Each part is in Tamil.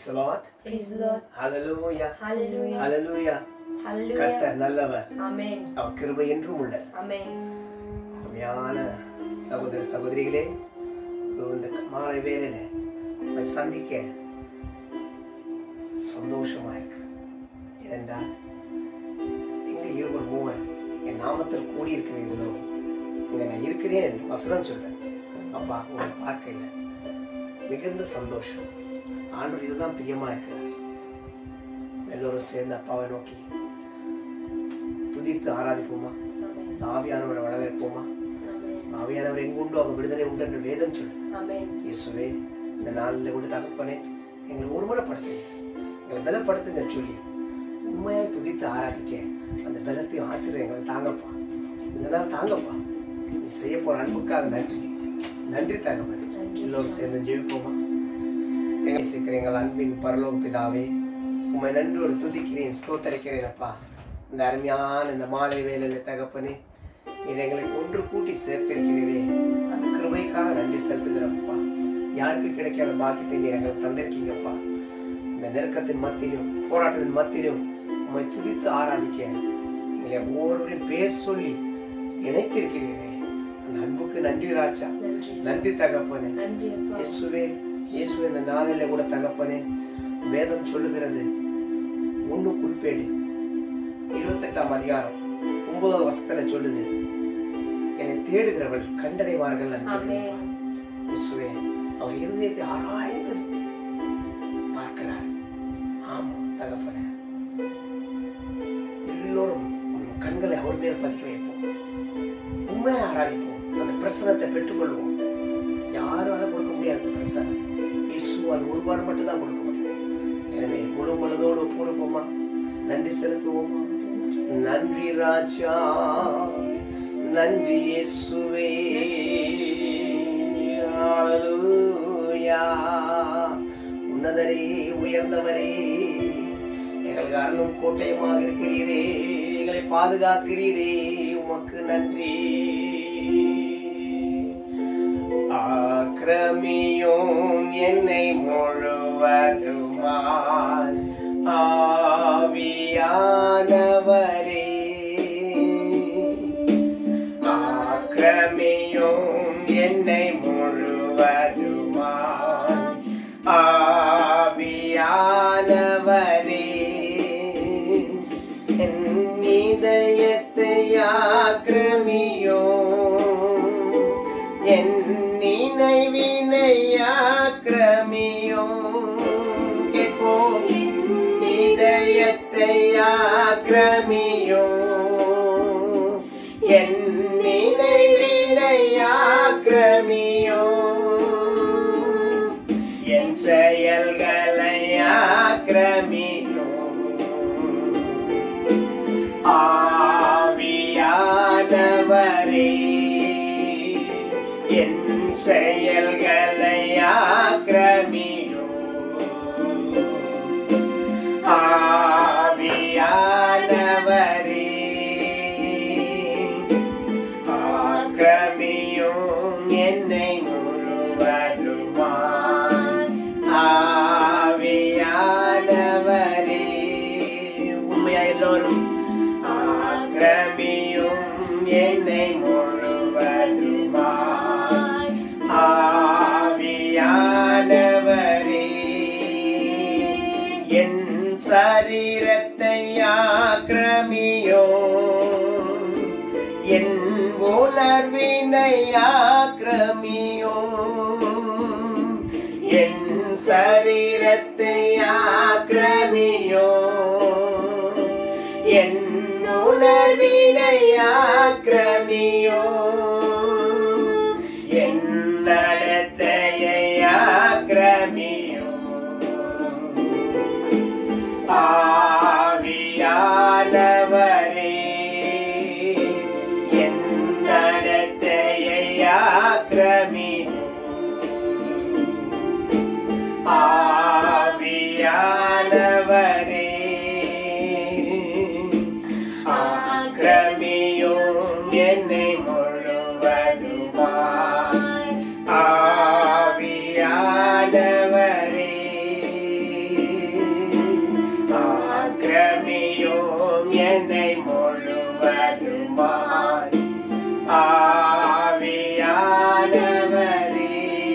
Praise the Lord. Praise the Lord. Hallelujah. Hallelujah. Hallelujah. Hallelujah. கர்த்தர் நல்லவர் Amen. அவர் கிருபை என்றும் உள்ளது Amen. அருமையான சகோதர சகோதரிகளே இதோ இந்த மாலை வேலையில உங்களை சந்திக்க சந்தோஷமா இருக்கு ஏனென்றால் எங்க இருவர் மூவர் என் நாமத்தில் கூடி இருக்கிறீர்களோ இங்க நான் இருக்கிறேன் என்று வசனம் சொல்றேன் அப்பா உங்களை பார்க்கையில மிகுந்த சந்தோஷம் ஆண்டவர் இதுதான் பிரியமா இருக்கிறார் எல்லோரும் சேர்ந்து அப்பாவை நோக்கி துதித்து ஆராதிப்போமா Amen. இந்த ஆவியானவரை வரவேற்போமா Amen. ஆவியானவர் எங்குண்டோ அவர் விடுதலை உண்டு என்று வேதம் சொல்லுது Amen. இயேசுவே இந்த நாளில் கூட தகப்பனே எங்களை ஒருமுறைப்படுத்துங்க எங்களை பலப்படுத்துங்க சொல்லி உண்மையாக துதித்து ஆராதிக்க அந்த பலத்தையும் ஆசிரியர் எங்களை தாங்கப்பா இந்த நாள் தாங்கப்பா நீ செய்ய போற அன்புக்காக நன்றி நன்றி தகவல் நன்றி எல்லோரும் சேர்ந்து ஜெயிப்போமா எங்களை சீக்கிரம் எங்கள் அன்பின் பரலோக பிதாவே உண்மை நன்றி ஒரு துதிக்கிறேன் ஸ்தோத்தரிக்கிறேன் அப்பா இந்த அருமையான இந்த மாலை வேலையில தகப்பனே நீர் எங்களை ஒன்று கூட்டி சேர்த்திருக்கிறீரே அந்த கிருபைக்காக நன்றி செலுத்துகிறப்பா யாருக்கு கிடைக்காத பாக்கியத்தை நீர் எங்களுக்கு தந்திருக்கீங்கப்பா இந்த நெருக்கத்தின் மத்தியிலும் போராட்டத்தின் மத்தியிலும் உம்மை துதித்து ஆராதிக்க எங்களை ஒவ்வொருவரையும் பேர் சொல்லி இணைத்திருக்கிறீரே அந்த அன்புக்கு நன்றி ராஜா நன்றி நன்றி தகப்பனே நன்றி அப்பா இயேசுவே இயேசுவே இந்த நாளில கூட தகப்பனே வேதம் சொல்லுகிறது ஒண்ணு குறிப்பேடு இருபத்தெட்டாம் அதிகாரம் ஒன்பதாவது வசத்துல சொல்லுது என்னை தேடுகிறவர்கள் கண்டடைவார்கள் என்று சொல்லுவார். இயேசுவே அவர் இருதயத்தை ஆராய்ந்து பார்க்கிறார் ஆமாம் தகப்பனே எல்லோரும் உன் கண்களை அவர் மேல் பதிக்க வைப்போம் உண்மையை ஆராதிப்போம் அந்த பிரசனத்தை பெற்றுக்கொள்வோம் யாரால கொடுக்க முடியாது அந்த பிரசனம் இயேசுவால் ஒருவார் மட்டும்தான் கொடுக்க முடியும் எனவே முழு மனதோடு ஒப்பு கொடுப்போமா நன்றி செலுத்துவோமா நன்றி ராஜா நன்றி இயேசுவே ஹalleluya உன்னதரே உயர்ந்தவரே எங்களுக்கு அருளும் கோட்டையுமாக இருக்கிறீரே எங்களை பாதுகாக்கிறீரே உமக்கு நன்றி ஆக்கிரமியும் என்னை முழுவதுமாய் ஆவியானவரே ஆக்கிரமியும் என்னை முழுவதுமாய் ஆவியானவரே என் இதயத்தை ஆக்கிரமியும் என் நினைவினை ஆக்கிரமியும் கேட்போம் இதயத்தை ஆக்கிரமியும் என் நினைவினை ஆக்கிரமியும் என் செயல்களை ஆக்கிரமியும் ஆவியானவரே என் செயல்களை ஆக்கிரமியும் ஆவியானவரே ஆக்கிரமியும் என்னை முழுவதுமாய் ஆவியானவரே உண்மையா எல்லோரும் ஆக்கிரமியும் என்னை முழுவதுமாய் ஆவியானவரே என் சரீரத்தை ஆக்கிரமியும் என் உணர்வினை ஆக்கிரமியும் என் சரீரத்தை ஆக்கிரமியும் என் உணர்வினை ஆக்கிரமியும் என் நடத்தையை ஆக்கிரமியும் ஆவியானவரே என் நடத்தையை ஆக்கிரமியும் ஆவியானவரே ஆக்கிரமியும் என்னை முழுவதுமாய் ஆவியானவரே என்னை முழுவதுமாய் ஆவியானவரே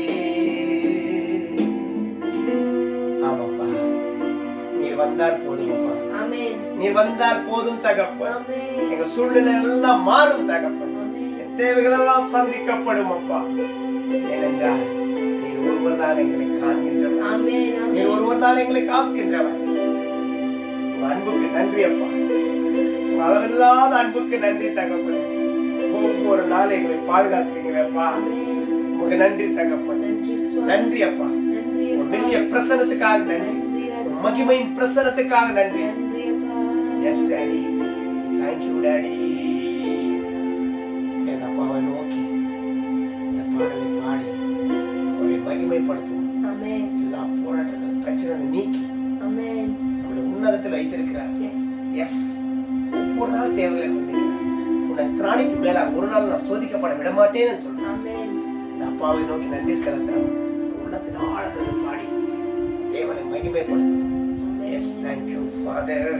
ஆமாப்பா நீர் வந்தால் போதும் அப்பா ஆமென் நீர் வந்தால் போதும் தகப்பன் ஆமென் எங்க சூழ்நிலை எல்லாம் மாறும் தகப்பன் ஆமென் என் தேவைகள் எல்லாம் சந்திக்கப்படும் அப்பா ஏனென்றால் நீர் ஒருவர் தான் எங்களை காண்கின்றவர் ஆமென் நீர் ஆமென் ஒருவர் தான் எங்களை காக்கின்றவர் உங்க அன்புக்கு நன்றி அப்பா உங்க அளவில்லாத அன்புக்கு நன்றி தகப்பனே ஒவ்வொரு நாளும் எங்களை பாதுகாக்கிறீங்களப்பா ஆமென் உங்க நன்றி தகப்பன் நன்றி சுவாமி நன்றி அப்பா நன்றி உங்க அப்பா. மெல்லிய பிரசனத்துக்காக நன்றி நன்றி உங்க ராஜா. மகிமையின் பிரசனத்துக்காக நன்றி நன்றி அப்பா எஸ் டாடி தேங்க்யூ டாடி என் அப்பாவை நோக்கி இந்த பாடலை பாடி அவரை மகிமைப்படுத்தும் ஆமென் எல்லா போராட்டங்கள் பிரச்சனை நீக்கி ஆமென் நம்மளை உன்னதத்தில் வைத்திருக்கிறார் எஸ் எஸ் ஒவ்வொரு நாள் தேவைகளை சந்திக்கிறார் உன்னை திராணிக்கு மேல ஒரு நாள் நான் சோதிக்கப்பட விட மாட்டேன்னு சொல்றேன் ஆமென் இந்த அப்பாவை நோக்கி நன்றி செலுத்துறோம் உள்ளத்தின் ஆழத்தில் பாடி தேவனை மகிமைப்படுத்தும் எஸ் தேங்க்யூ ஃபாதர்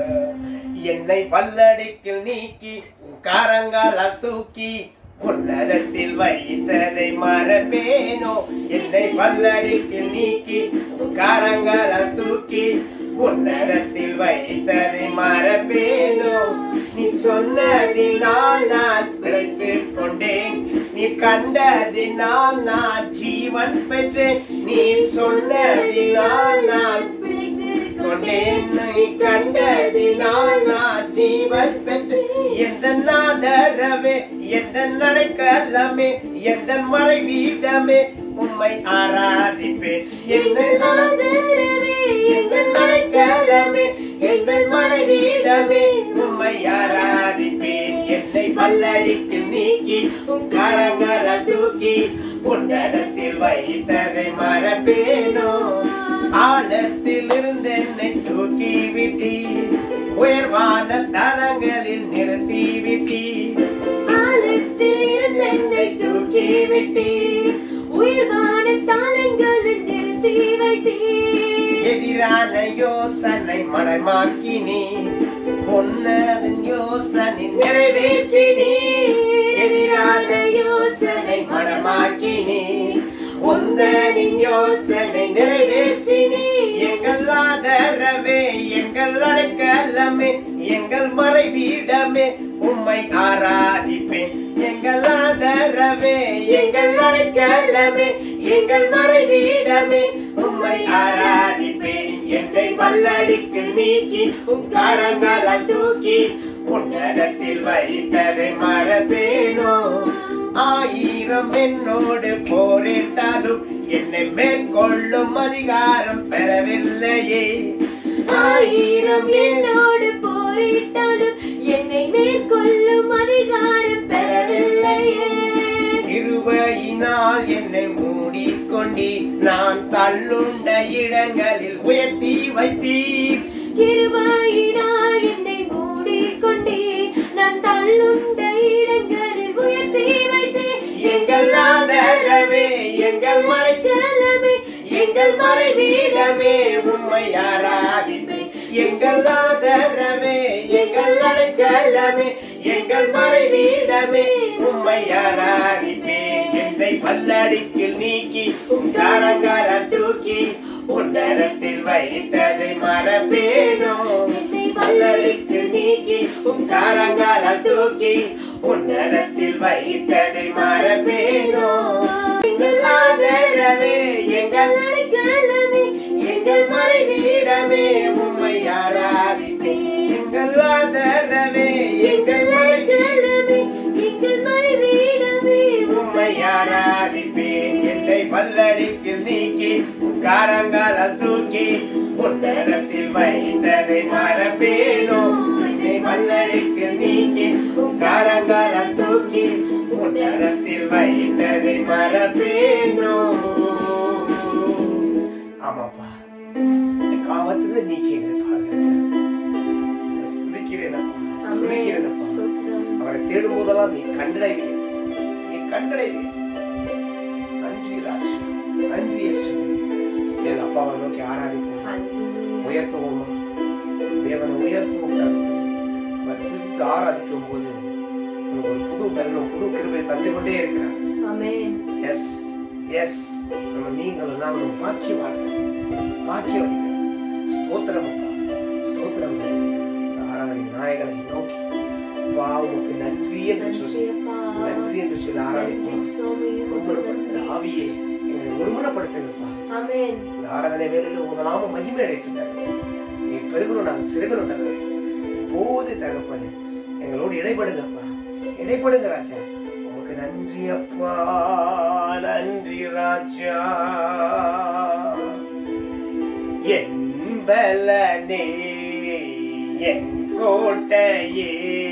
என்னை வல்லடிக்கில் நீக்கி உன் காரங்கால தூக்கி உன்னதத்தில் வைத்ததை மறப்பேனோ என்னை வல்லடிக்கில் நீக்கி உன் காரங்கால தூக்கி உன்னதத்தில் வைத்ததை மறப்பேனோ நீ சொன்னதினால் நான் பிழைத்துக் கொண்டேன் நீ கண்டதினால் நான் ஜீவன் பெற்றேன் நீ சொன்னதினால் நான் கொண்டேன் நீ கண்டதினால் நான் ஜீவன் பெற்று எந்த நாதரவே எந்த நடைக்கலமே எந்த மறைவீடமே உம்மை ஆராதிப்பேன் எந்த ஆதரவே எந்த நடைக்கலமே எந்த மறைவீடமே உம்மை ஆராதிப்பேன் என்னை பல்லடிக்கு நீக்கி உன் கரங்களை தூக்கி உன்னடத்தில் வைத்ததை மறப்பேனோ ஆழத்தில் இருந்து என்னை தூக்கி விட்டீர் உயர்வான தலங்களில் நிறுத்தி விட்டீர் ஆழத்தில் இருந்து என்னை தூக்கி விட்டீர் உயர்வான தாளங்களில் நிறுத்தி வைத்தீர் எதிரான யோசனை மனமாக்கினி பொன்னதன் யோசனை நிறைவேற்றினி எதிரான யோசனை மனமாக்கினி உந்தனின் யோசனை நிறைவேற்றினி எங்கள் ஆதரவே எங்கள் அடைக்கலமே எங்கள் மறைவீடமே உம்மை ஆராதிப்பேன் எங்கள் ஆதரவே எங்கள் அடைக்கலமே எங்கள் மறைவீடமே உம்மை ஆராதிப்பேன் என்னை வல்லடிக்கு நீக்கி உன் கரங்களால் தூக்கி உன்னதத்தில் வைத்ததை மறப்பேனோ ஆயிரம் என்னோடு போரிட்டாலும் என்னை மேற்கொள்ளும் அதிகாரம் பெறவில்லையே ஆயிரம் என்னோடு போரிட்டாலும் என்னை மேற்கொள்ளும் அதிகாரம் பெறவில்லையே இருவையினால் என்னை மூடிக்கொண்டி நான் தள்ளுண்ட இடங்களில் உயர்த்தி வைத்தீர் கிருபையினால் என்னை மூடிக்கொண்டே நான் தள்ளுண்ட இடங்களில் உயர்த்தி வைத்தேன் எங்கள் ஆதரவே எங்கள் மறைக்கலமே எங்கள் மறைவீடமே உம்மை ஆராதிப்பேன் எங்கள் ஆதரவே எங்கள் அடைக்கலமே எங்கள் மறைவீடமே உம்மை ஆராதிப்பேன் என்னை பல்லடிக்கில் நீக்கி உன் கரங்கால தூக்கி உன்னரத்தில் வைத்ததை மறப்பேனோ என்னை பல்லடிக்கு நீக்கி உன் கரங்கால தூக்கி உன்னரத்தில் வைத்ததை மறப்பேனோ எங்கள் ஆதரவே எங்கள் அடைக்கலமே எங்கள் மறைவீடமே உம்மை ஆராதிப்பேன் எங்கள் ஆதரவே எங்கள் மறைவீடமே அடைக்கலமே எங்கள் மறைவீடமே உம்மை ஆராதிப்பேன் என்னை பல்லடிக்கு நீக்கி உன் காரங்காலால் தூக்கி உன்னதத்தில் வைத்ததை மறப்பேனோ என்னை பல்லடிக்கு நீக்கி உன் காரங்காலால் தூக்கி உன்னதத்தில் வைத்ததை மறப்பேனோ ஆமாப்பா காவத்துல நீக்கி எங்களை பாதுகாக்க சுதிக்கிறேனப்பா சுதிக்கிறேனப்பா ஸ்தோத்திரம் அவரை தேடும் போதெல்லாம் நீ கண்டடைவீர் நீ கண்டடைவீர் நன்றி ராஜ் நன்றி இயேசு என் அப்பாவை நோக்கி ஆராதிப்போம் ஹalleluya உயர்த்துவோமா தேவனை உயர்த்துவோம் தகப்பனே. துதித்து ஆராதிக்கும் போது உனக்கு ஒரு புது பலனும் புது கிருபை தந்து கொண்டே இருக்கிறார் ஆமென் எஸ் எஸ் நம்ம நீங்களும் நாங்களும் பாக்கியவான்கள் பாக்கியவதிகள் ஸ்தோத்திரம் அப்பா ஸ்தோத்திரம் இயேசு. இந்த ஆராதனை நாயகனை நோக்கி அப்பா உமக்கு நன்றி என்று நன்றி சொல்லி அப்பா நன்றி என்று சொல்லி நன்றி ஆராதிப்போம் சுவாமி உமக்கு ஒருமுறைப்படுத்துகிற நன்றி. ஆவியே எங்களை ஒருமுறைப்படுத்துங்கப்பா ஆமென் இந்த ஆராதனை வேலையில் உங்க நாம மகிமை அடைத்துட்டாங்க நீ பெருகணும் நாங்க சிறுகணும் தகவல் போது தகப்பனே எங்களோடு இடைப்படுங்கப்பா இடைப்படுங்க ராஜா உமக்கு நன்றி அப்பா நன்றி ராஜா என் பலனே என் கோட்டையே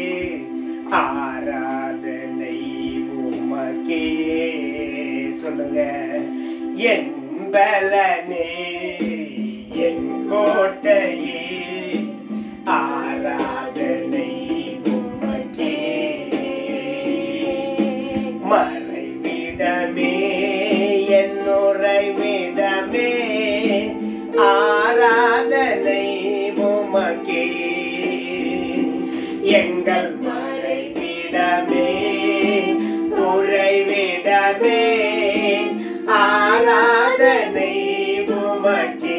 ஆராதனை உமக்கே சொல்லுங்க என் பலனே என் கோட்டையே ஆராதனை உமக்கே மறைவிடமே என் உறைவிடமே ஆராதனை உமக்கே எங்கள் மறைவிடமே உறைவிடமே ஆராதனை உமக்கே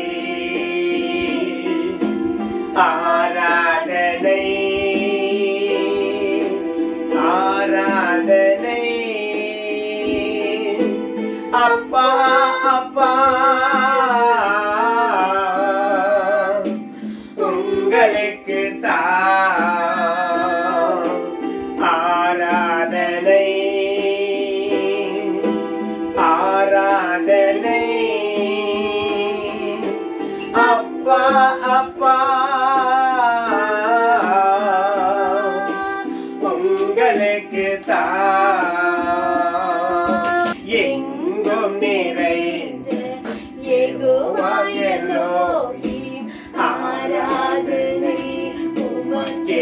ஆராதனை ஆராதனை அப்பா அப்பா உங்களுக்கு தான் ஆராதனை ஆராதனை அப்பா அப்பா உங்களுக்கு தான் எங்கும் நிறைந்த யெகோவா எலோஹிம் ஆராதனை உமக்கே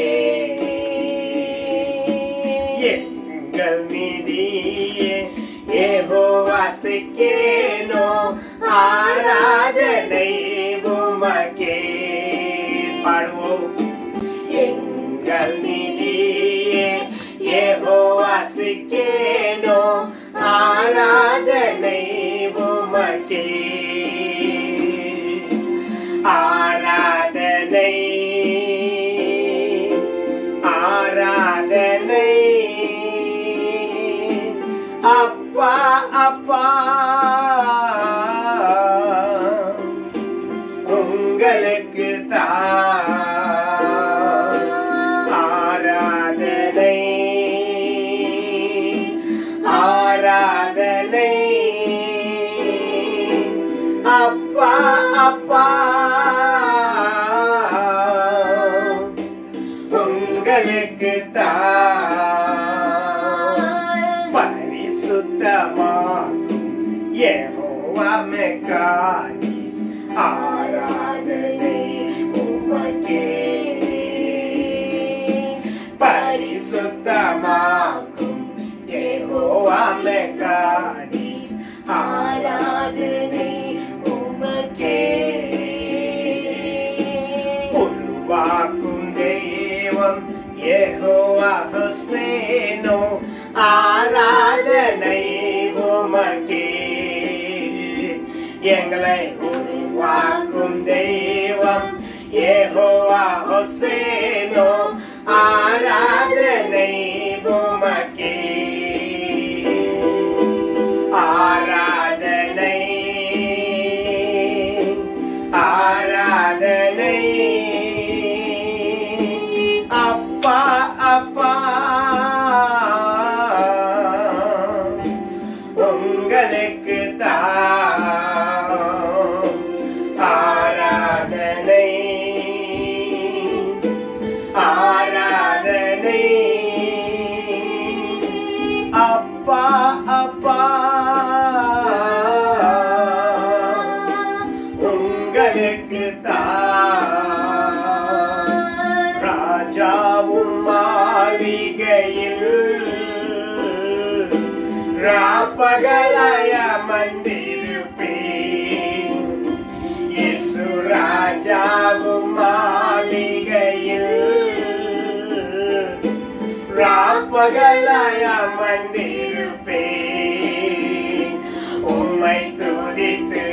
எங்கள் நிதியே ஏகோவா சிக்கேனோ ஆராதனை உமக்கே பாடுவோம் எங்கள் நிதியே ஏகோவா சிக்கேனோ ஆராதனை உமக்கே ஆராதனை ஆராதனை அப்பா அப்பா உங்களுக்கு தான் ஆராதனை ஆராதனை அப்பா அப்பா உங்களுக்கு தான் பரிசுத்தமாகும் யெகோவா மெக்கானிஸ் ஆராதனை உமக்கே பரிசுத்தமாகும் யெகோவா மெக்கானிஸ் ஆராதனை உமக்கே உருவாக்கும் தெய்வம் யெகோவா ஹொசேனோ ஆராதனை உமக்கே எங்களை உருவாக்கும் தெய்வம் யெகோவா ஹொசேனோ ஆராதனை உமக்கே ஆராதனை ஆராதனை அப்பா அப்பா உங்களுக்கு தான் ஆராதனை ஆராதனை அப்பா அப்பா உங்களுக்கு தான் ராஜாவும் மாளிகையில் ராப்பகலாய மந்திருப்பேன் இயேசு ராஜாவும் மாளிகையில் ராப்பகலாயாம் வந்திருப்பேன் உம்மை துதித்து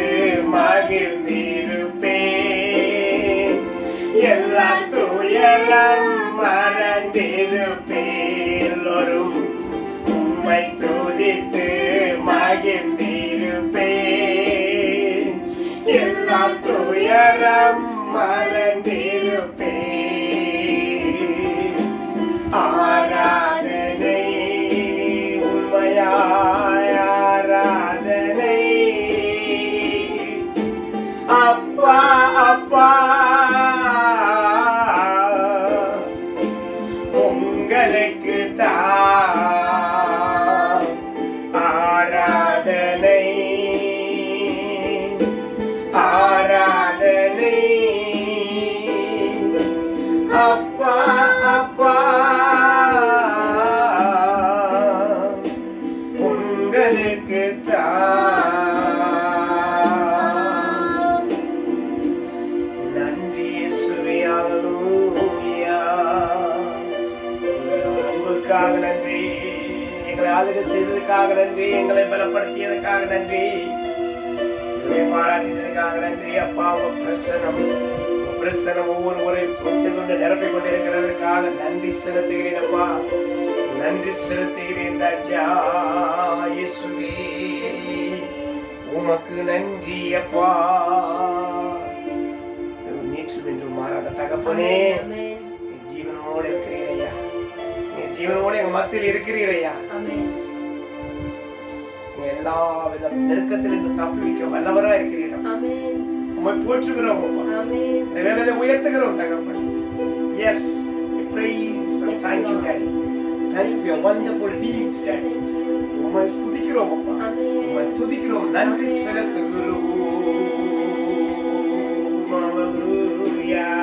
மகிழ்ந்திருப்பேன் எல்லா துயரம் மறந்திருப்பேன் எல்லோரும் உம்மை துதித்து மகிழ்ந்திருப்பேன் எல்லா துயரம் மறந்திருப்பேன் ஆராதனை உண்மையாய் ஆராதனை அப்பா அப்பா உங்களுக்கு தான் ஆராதனை ஆராதனை அப்பா அப்பா உங்களுக்கு தான் நன்றி இயேசுவே ஹalleluya உங்கள் அன்புக்காக நன்றி எங்களை ஆளுகை செய்ததுக்காக நன்றி எங்களை பலப்படுத்தியதுக்காக நன்றி எங்களை பாராட்டினதுக்காக நன்றி அப்பா உங்க பிரசனம் உங்க பிரசனம் ஒவ்வொருவரையும் தொட்டு கொண்டு நிரப்பிக் கொண்டிருக்கிறதற்காக நன்றி செலுத்துகிறேன் அப்பா நன்றி செலுத்துகிறேன் ராஜா இயேசுவே உமக்கு நன்றி அப்பா நேற்று என்று மாறாத தகப்பனே ஆமென். நீ ஜீவனோடு இருக்கிறீரையா நீ ஜீவனோடு எங்க மத்தியில் இருக்கிறீரையா ஆமென். நீங்க எல்லா வித நெருக்கத்திலிருந்து தப்புவிக்க வல்லவரா இருக்கிறீர்கள் ஆமென். உண்மை போற்றுகிறோம் அப்பா ஆமென். இந்த வேலையில உயர்த்துகிறோம் தகப்பன் yes praise and thank you daddy thank you for your wonderful deeds daddy Thank you. உம்மை ஸ்துதிக்கிறோம் அப்பா ஆமென். உம்மை ஸ்துதிக்கிறோம் நன்றி செலுத்துகிறோம் Hallelujah.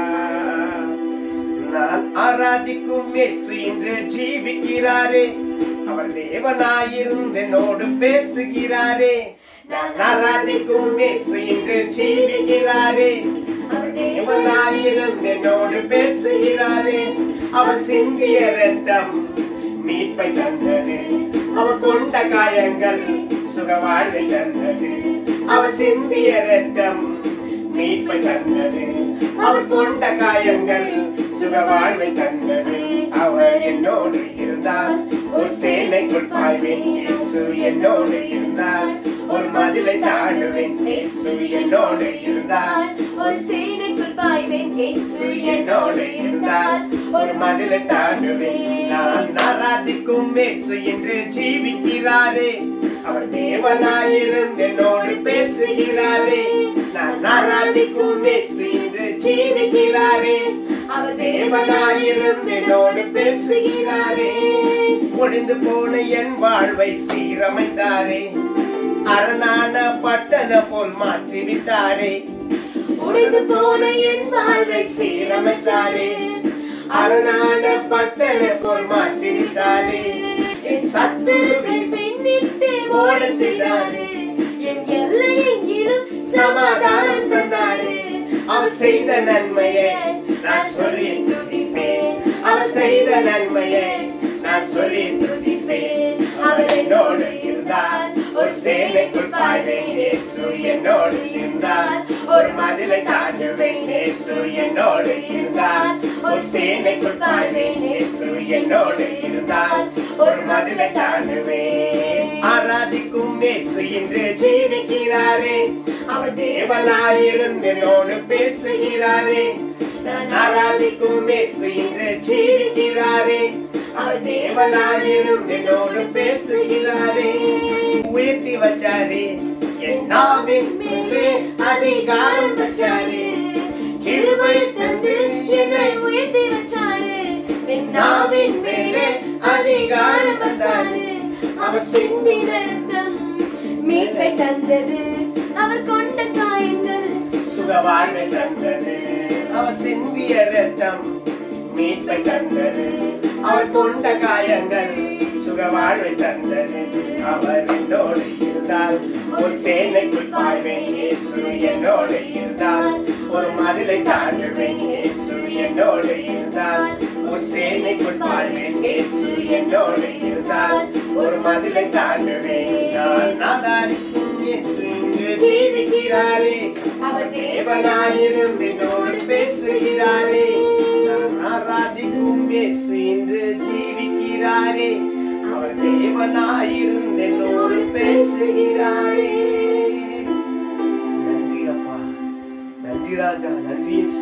நான் ஆராதிக்கும் இயேசு இன்று ஜீவிக்கிறாரே அவர் தேவனாயிருந்து என்னோடு பேசுகிறாரே நான் ஆராதிக்கும் இயேசு இன்று ஜீவிக்கிறாரே அவர் தேவனாயிருந்து என்னோடு பேசுகிறாரே அவர் சிந்திய ரத்தம் மீட்பை தந்தது அவர் கொண்ட காயங்கள் சுகவாழ்வை தந்தது அவர் சிந்திய ரத்தம் மீட்பை தந்தது அவர் கொண்ட காயங்கள் சுகவாழ்வை தந்தது அவர் என்னோடு இருந்தார் ஒரு சேனைக்குள் பாய்வேன் இயேசு என்னோடு இருந்தார் ஒரு மதிலை தாண்டுவேன் இயேசு என்னோடு இருந்தார் ஒரு சேனைக்குள் பாய்வேன் இயேசு என்னோடு இருந்தார் ஒரு மதிலை தாண்டுவேன் நான் ஆராதிக்கும் இயேசு என்று ஜீவிக்கிறாரே அவர் தேவனாயிருந்து என்னோடு பேசுகிறாரே நான் ஆராதிக்கும் இயேசு என்று ஜீவிக்கிறாரே அவர் தேவனாயிருந்து என்னோடு பேசுகிறாரே ஒழிந்து போன என் வாழ்வை சீரமைத்தாரே அரணான பட்டண போல் மாற்றிவிட்டாரே உடைந்து போன என் வாழ்வை சீரமைச்சாரே அரணான பட்டண போல் மாற்றிவிட்டாரே என் சத்துருவின் பெண்ணிட்டு ஓடச் செய்தாரு என் எல்லை எங்கிலும் சமாதானம் தந்தாரே அவர் செய்த நன்மையை நான் சொல்லி துதிப்பேன் அவர் செய்த நன்மையை நான் சொல்லி துதிப்பேன் அவர் என்னோடு இருந்தார் ஒரு சேனைக்குள் பாய்வேன் இயேசு என்னோடு இருந்தார் ஒரு மதிலை தாண்டுவேன் இயேசு என்னோடு இருந்தார் ஒரு சேனைக்குள் பாய்வேன் இயேசு என்னோடு இருந்தார் ஒரு மதிலை தாண்டுவேன் ஆராதிக்கும் இயேசு இன்று ஜீவிக்கிறாரே அவர் தேவனாயிருந்து என்னோடு பேசுகிறாரே நான் ஆராதிக்கும் இயேசு இன்று ஜீவிக்கிறாரே அவர் தேவனாயிருந்து என்னோடு பேசுகிறாரே உயர்த்தி வச்சாரே என் நாவின் மேலே அதிகாரம் வச்சாரே கிருபை தந்து என்னை உயர்த்தி வச்சாரு என் நாவின் மேலே அதிகாரம் வச்சாரே அவர் சிந்தின ரத்தம் மீட்பை தந்தது அவர் கொண்ட காயங்கள் சுகவாழ்வை தந்தது அவர் சிந்திய ரத்தம் மீட்பை தந்தது அவர் கொண்ட காயங்கள் சுகவாழ்வை தந்தது அவர் என்னோடு இருந்தால் ஒரு சேனைக்குள் பாய்வேன் இயேசு என்னோடு இருந்தால் ஒரு மதிலை தாண்டுவேன் இயேசு என்னோடு இருந்தால் ஒரு சேனைக்குள் பாய்வேன் இயேசு என்னோடு இருந்தால் ஒரு மதிலை தாண்டுவேன் நான் ஆதாரிக்கும் இயேசு இங்கு ஜீவிக்கிறாரே அவர் தேவனாயிருந்து என்னோடு பேசுகிறாரே நான் ஆராதிக்கும் இயேசு இன்று ஜீவிக்கிறாரே அவர் தேவனாயிருந்து என்னோடு பேசுகிறாரே நன்றி அப்பா நன்றி ராஜா நன்றி இயேசு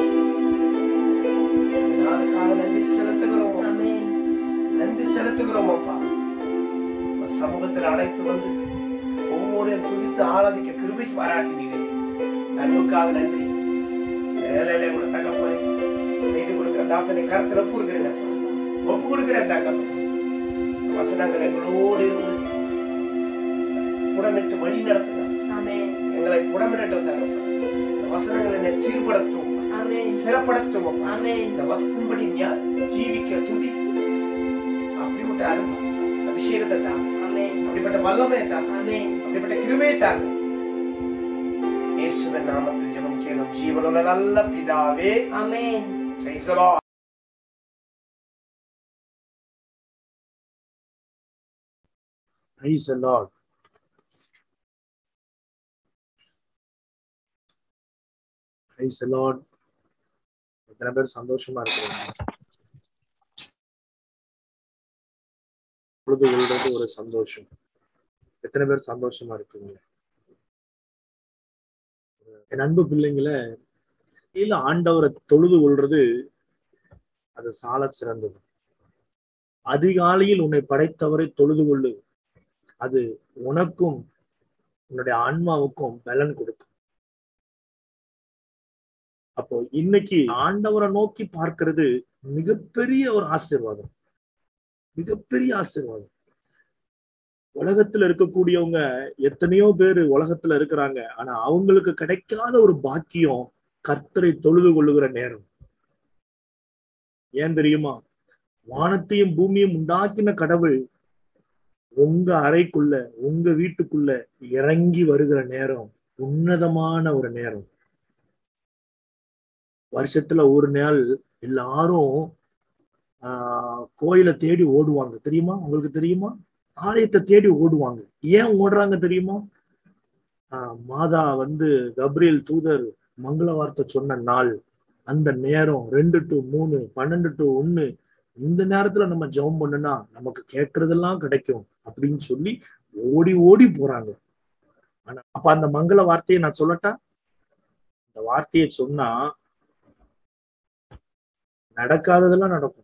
இந்த நாளுக்காக நன்றி செலுத்துகிறோம் ஆமென் நன்றி செலுத்துகிறோம் அப்பா உங்க சமூகத்தில் அழைத்து வந்து ஒவ்வொருவரையும் துதித்து ஆராதிக்க கிருபை பாராட்டினீரே நன்மைக்காக நன்றி இந்த வேலையில கூட தகப்பனை செய்து கொடுக்கிற தாசனை கருத்துல ஒப்பு கொடுக்கிறேன் அப்பா ஒப்பு கொடுக்கிறேன் தகப்பனை இந்த வசனங்கள் எங்களோடு இருந்து புடமிட்டு வழி நடத்துங்க ஆமென் எங்களை புடமிடட்டும் தகப்பனை இந்த வசனங்கள் என்னை சீர்படுத்தும் ஆமென் சிறப்படுத்தும் அப்பா ஆமென் இந்த வசனப்படி ஞா- ஜீவிக்க துதி அப்படிப்பட்ட அருமை அபிஷேகத்தை தாங்க ஆமென் அப்படிப்பட்ட வல்லமையை தாங்க ஆமென் அப்படிப்பட்ட கிருபையை தாங்க இயேசுவின் நாமத்தில் ஜெபம் கேளும் ஜீவனுள்ள நல்ல பிதாவே ஆமென் Praise the Lord. Praise the Lord. Praise the Lord. எத்தனை பேர் சந்தோஷமா இருக்கிறீங்க பொழுது கொள்றது ஒரு சந்தோஷம் எத்தனை பேர் சந்தோஷமா இருக்கீங்க என் அன்பு பிள்ளைங்களை இல்ல ஆண்டவரை தொழுது கொள்றது அது சால சிறந்தது அதிகாலையில் உன்னை படைத்தவரை தொழுது கொள்ளு அது உனக்கும் உன்னுடைய ஆன்மாவுக்கும் பலன் கொடுக்கும் அப்போ இன்னைக்கு ஆண்டவரை நோக்கி பார்க்கிறது மிகப்பெரிய ஒரு ஆசீர்வாதம் மிகப்பெரிய ஆசீர்வாதம் உலகத்துல இருக்கக்கூடியவங்க எத்தனையோ பேர் உலகத்துல இருக்கிறாங்க ஆனா அவங்களுக்கு கிடைக்காத ஒரு பாக்கியம் கர்த்தரை தொழுது கொள்ளுகிற நேரம் ஏன் தெரியுமா வானத்தையும் பூமியும் உண்டாக்கின கடவுள் உங்க அறைக்குள்ள உங்க வீட்டுக்குள்ள இறங்கி வருகிற நேரம் உன்னதமான ஒரு நேரம் வருஷத்துல ஒரு நாள் எல்லாரும் ஆஹ் கோயிலை தேடி ஓடுவாங்க தெரியுமா உங்களுக்கு தெரியுமா ஆலயத்தை தேடி ஓடுவாங்க ஏன் ஓடுறாங்க தெரியுமா ஆஹ் மாதா வந்து கப்ரியல் தூதர் மங்கள வார்த்தை சொன்ன நாள் அந்த நேரம் ரெண்டு டு மூணு பன்னெண்டு டு ஒண்ணு இந்த நேரத்துல நம்ம ஜெபம் பண்ணுனா நமக்கு கேட்கறதெல்லாம் கிடைக்கும் அப்படின்னு சொல்லி ஓடி ஓடி போறாங்க ஆனா அப்ப அந்த மங்கள வார்த்தையை நான் சொல்லட்டா அந்த வார்த்தையை சொன்னா நடக்காததெல்லாம் நடக்கும்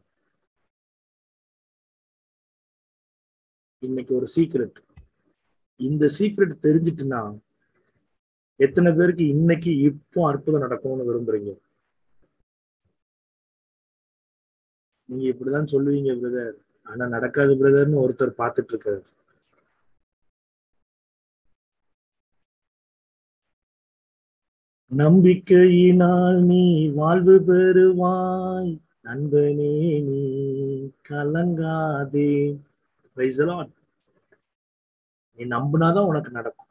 இன்னைக்கு ஒரு சீக்ரெட் இந்த சீக்ரெட் தெரிஞ்சிட்டுனா எத்தனை பேருக்கு இன்னைக்கு இப்போ அற்புதம் நடக்கணும்னு விரும்புறீங்க நீங்க இப்படிதான் சொல்லுவீங்க பிரதர் ஆனா நடக்காது பிரதர்னு ஒருத்தர் பார்த்துட்டு இருக்காரு நம்பிக்கையினால் நீ வாழ்வு பெறுவாய் நண்பனே நீ கலங்காதே Praise the Lord. நீ நம்பினாதான் உனக்கு நடக்கும்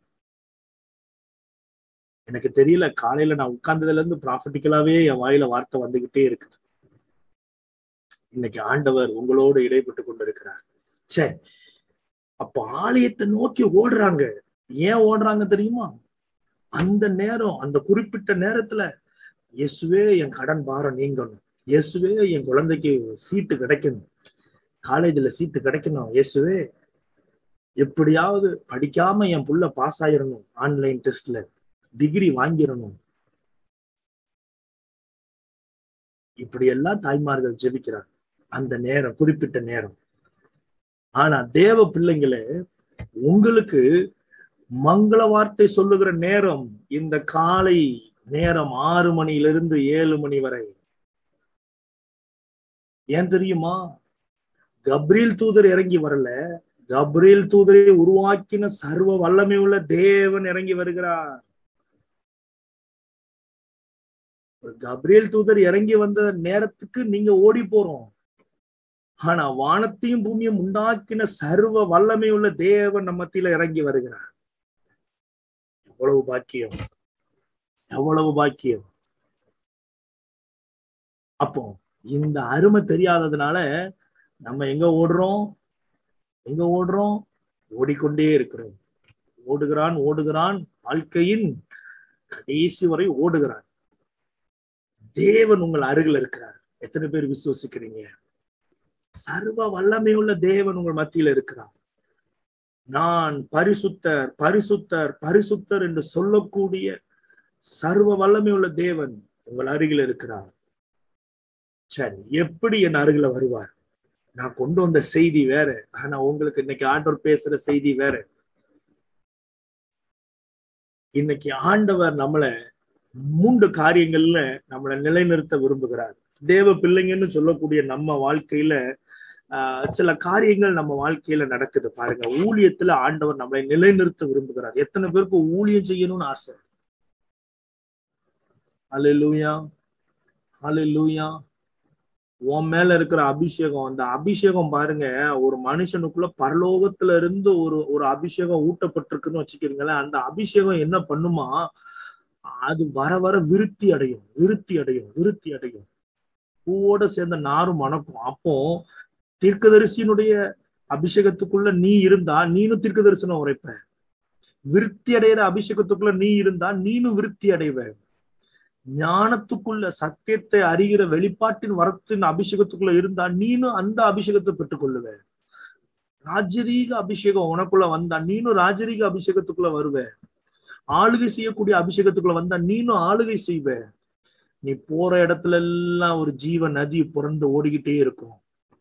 எனக்கு தெரியல காலையில நான் உட்கார்ந்ததுல இருந்து ப்ராஃபிட்டிக்கலாவே என் வாயில வார்த்தை வந்துகிட்டே இருக்குது இன்னைக்கு ஆண்டவர் உங்களோடு இடைப்பட்டு கொண்டிருக்கிறார் சரி அப்ப ஆலயத்தை நோக்கி ஓடுறாங்க ஏன் ஓடுறாங்க தெரியுமா அந்த நேரம் அந்த குறிப்பிட்ட நேரத்துல இயேசுவே என் கடன் பாரம் நீங்கணும் இயேசுவே என் குழந்தைக்கு சீட்டு கிடைக்கணும் காலேஜ்ல சீட்டு கிடைக்கணும் இயேசுவே எப்படியாவது படிக்காம என் புள்ள பாஸ் ஆயிரணும் ஆன்லைன் டெஸ்ட்ல டிகிரி வாங்கிடணும் இப்படி எல்லாம் தாய்மார்கள் ஜெபிக்கிறாங்க அந்த நேரம் குறிப்பிட்ட நேரம் ஆனா தேவ பிள்ளைங்களே உங்களுக்கு மங்கள வார்த்தை சொல்லுகிற நேரம் இந்த காலை நேரம் ஆறு மணியிலிருந்து ஏழு மணி வரை ஏன் தெரியுமா கப்ரியல் தூதர் இறங்கி வரல கப்ரியல் தூதரை உருவாக்கின சர்வ வல்லமை உள்ள தேவன் இறங்கி வருகிறார் ஒரு கப்ரியல் தூதர் இறங்கி வந்த நேரத்துக்கு நீங்க ஓடி போறோம் ஆனா வானத்தையும் பூமியும் உண்டாக்கின சர்வ வல்லமை உள்ள தேவன் நம்ம மத்தியில இறங்கி வருகிறார் எவ்வளவு பாக்கியம் எவ்வளவு பாக்கியம் அப்போ இந்த அருமை தெரியாததுனால நம்ம எங்க ஓடுறோம் எங்க ஓடுறோம் ஓடிக்கொண்டே இருக்கிறோம் ஓடுகிறான் ஓடுகிறான் வாழ்க்கையின் கடைசி வரை ஓடுகிறான் தேவன் உங்கள் அருகில் இருக்கிறார் எத்தனை பேர் விசுவசிக்கிறீங்க சர்வ வல்லமையுள்ள தேவன் உங்கள் மத்தியில் இருக்கிறார் நான் பரிசுத்தர் பரிசுத்தர் பரிசுத்தர் என்று சொல்லக்கூடிய சர்வ வல்லமையுள்ள தேவன் உங்கள் அருகில் இருக்கிறார் சரி எப்படி என் அருகில வருவார் நான் கொண்டு வந்த செய்தி வேற ஆனா உங்களுக்கு இன்னைக்கு ஆண்டவர் பேசுற செய்தி வேற இன்னைக்கு ஆண்டவர் நம்மளை மூன்று காரியங்கள்ல நம்மளை நிலைநிறுத்த விரும்புகிறார் தேவ பிள்ளைங்கன்னு சொல்லக்கூடிய நம்ம வாழ்க்கையில ஆஹ் சில காரியங்கள் நம்ம வாழ்க்கையில நடக்குது பாருங்க ஊழியத்துல ஆண்டவர் நம்மளை நிலைநிறுத்த விரும்புகிறார் எத்தனை பேருக்கு ஊழியம் செய்யணும்னு ஆசை அலையிலூயா அலையிலூயா உன் மேல இருக்கிற அபிஷேகம் அந்த அபிஷேகம் பாருங்க ஒரு மனுஷனுக்குள்ள பரலோகத்துல இருந்து ஒரு ஒரு அபிஷேகம் ஊட்டப்பட்டிருக்குன்னு வச்சுக்கிறீங்களேன் அந்த அபிஷேகம் என்ன பண்ணுமா அது வர வர விருத்தி அடையும் விருத்தி அடையும் விருத்தி அடையும் பூவோட சேர்ந்த நாரும் மணக்கும் அப்போ தீர்க்கதரிசியினுடைய அபிஷேகத்துக்குள்ள நீ இருந்தா நீனும் தீர்க்க தரிசனம் உரைப்ப விருத்தி அடைகிற அபிஷேகத்துக்குள்ள நீ இருந்தா நீனும் விருத்தி அடைவ ஞானத்துக்குள்ள சத்தியத்தை அறிகிற வெளிப்பாட்டின் வரத்தின் அபிஷேகத்துக்குள்ள இருந்தா நீனும் அந்த அபிஷேகத்தை பெற்றுக்கொள்ளுவ ராஜரீக அபிஷேகம் உனக்குள்ள வந்தா நீனும் ராஜரீக அபிஷேகத்துக்குள்ள வருவ ஆளுகை செய்யக்கூடிய அபிஷேகத்துக்குள்ள வந்தா நீனும் ஆளுகை செய்வ நீ போற இடத்துல எல்லாம் ஒரு ஜீவ நதி புறந்து ஓடிக்கிட்டே இருக்கும்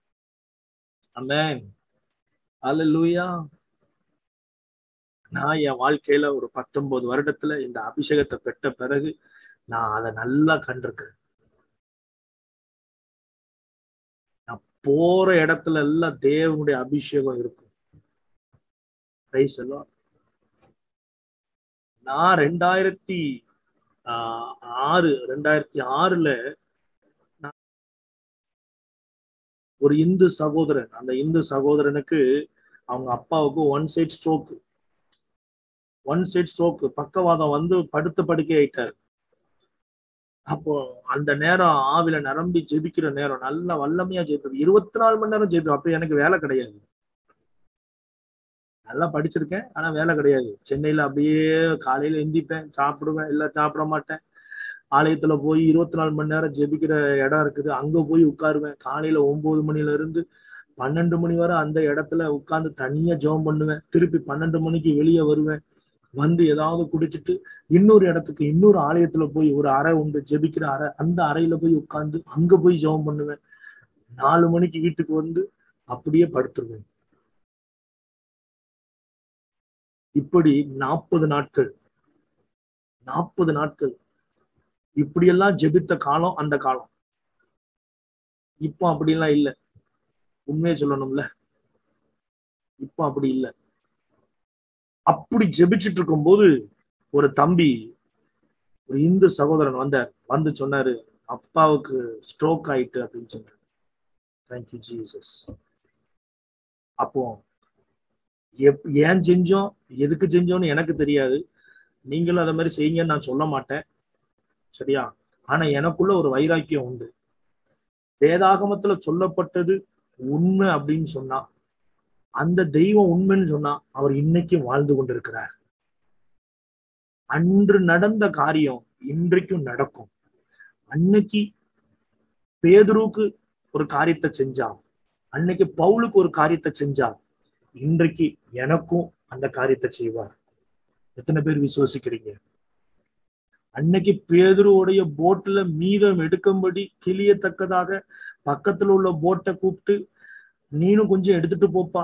அமேன் அல்லூயா நான் என் வாழ்க்கையில ஒரு பத்தொன்பது வருடத்துல இந்த அபிஷேகத்தை பெற்ற பிறகு நான் அதை நல்லா கண்டிருக்கேன் நான் போற இடத்துல எல்லாம் தேவனுடைய அபிஷேகம் இருக்கும் Praise the Lord. நான் ரெண்டாயிரத்தி ஆஹ் ஆறு ரெண்டாயிரத்தி ஆறுல நான் ஒரு இந்து சகோதரன் அந்த இந்து சகோதரனுக்கு அவங்க அப்பாவுக்கு one side stroke one side stroke பக்கவாதம் வந்து படுத்த படுக்கை ஆயிட்டாரு அப்போ அந்த நேரம் ஆவில நிரம்பி ஜெபிக்கிற நேரம் நல்லா வல்லமையா ஜெபிப்பேன் இருபத்தி நாலு மணி நேரம் ஜெபிப்பேன் அப்ப எனக்கு வேலை கிடையாது நல்லா படிச்சிருக்கேன் ஆனா வேலை கிடையாது சென்னையில அப்படியே காலையில எந்திப்பேன் சாப்பிடுவேன் இல்ல சாப்பிட மாட்டேன் ஆலயத்துல போய் இருபத்தி நாலு மணி நேரம் ஜெபிக்கிற இடம் இருக்குது அங்க போய் உட்காருவேன் காலையில ஒன்பது மணில இருந்து பன்னெண்டு மணி வரை அந்த இடத்துல உட்கார்ந்து தனியா ஜெபம் பண்ணுவேன் திருப்பி பன்னெண்டு மணிக்கு வெளியே வருவேன் வந்து ஏதாவது குடிச்சிட்டு இன்னொரு இடத்துக்கு இன்னொரு ஆலயத்துல போய் ஒரு அறை உண்டு ஜெபிக்கிற அறை அந்த அறையில போய் உட்கார்ந்து அங்க போய் ஜெபம் பண்ணுவேன் நாலு மணிக்கு வீட்டுக்கு வந்து அப்படியே படுத்துருவேன் இப்படி நாற்பது நாட்கள் நாற்பது நாட்கள் இப்படியெல்லாம் ஜெபித்த காலம் அந்த காலம் இப்போ அப்படிலாம் இல்லை உண்மையை சொல்லணும்ல இப்போ அப்படி இல்லை அப்படி ஜெபிச்சுட்டு இருக்கும்போது ஒரு தம்பி ஒரு இந்து சகோதரன் வந்தார் வந்து சொன்னாரு அப்பாவுக்கு ஸ்ட்ரோக் ஆயிட்டு அப்படின்னு சொன்னாரு தேங்க்யூ ஜீசஸ் அப்போ எப் ஏன் செஞ்சோம் எதுக்கு செஞ்சோம்னு எனக்கு தெரியாது நீங்களும் அதை மாதிரி செய்யுங்கன்னு நான் சொல்ல மாட்டேன் சரியா ஆனா எனக்குள்ள ஒரு வைராக்கியம் உண்டு வேதாகமத்துல சொல்லப்பட்டது உண்மை அப்படின்னு சொன்னா அந்த தெய்வம் உண்மைன்னு சொன்னா அவர் இன்னைக்கும் வாழ்ந்து கொண்டிருக்கிறார் அன்று நடந்த காரியம் இன்றைக்கும் நடக்கும் அன்னைக்கு பேதுருவுக்கு ஒரு காரியத்தை செஞ்சான் அன்னைக்கு பவுலுக்கு ஒரு காரியத்தை செஞ்சான் இன்றைக்கு எனக்கும் அந்த காரியத்தை செய்வார் எத்தனை பேர் விசுவசிக்கிறீங்க அன்னைக்கு பேதுருவுடைய போட்ல மீதம் எடுக்கும்படி கிளியத்தக்கதாக பக்கத்துல உள்ள போட்டை கூப்பிட்டு நீனும் கொஞ்சம் எடுத்துட்டு போப்பா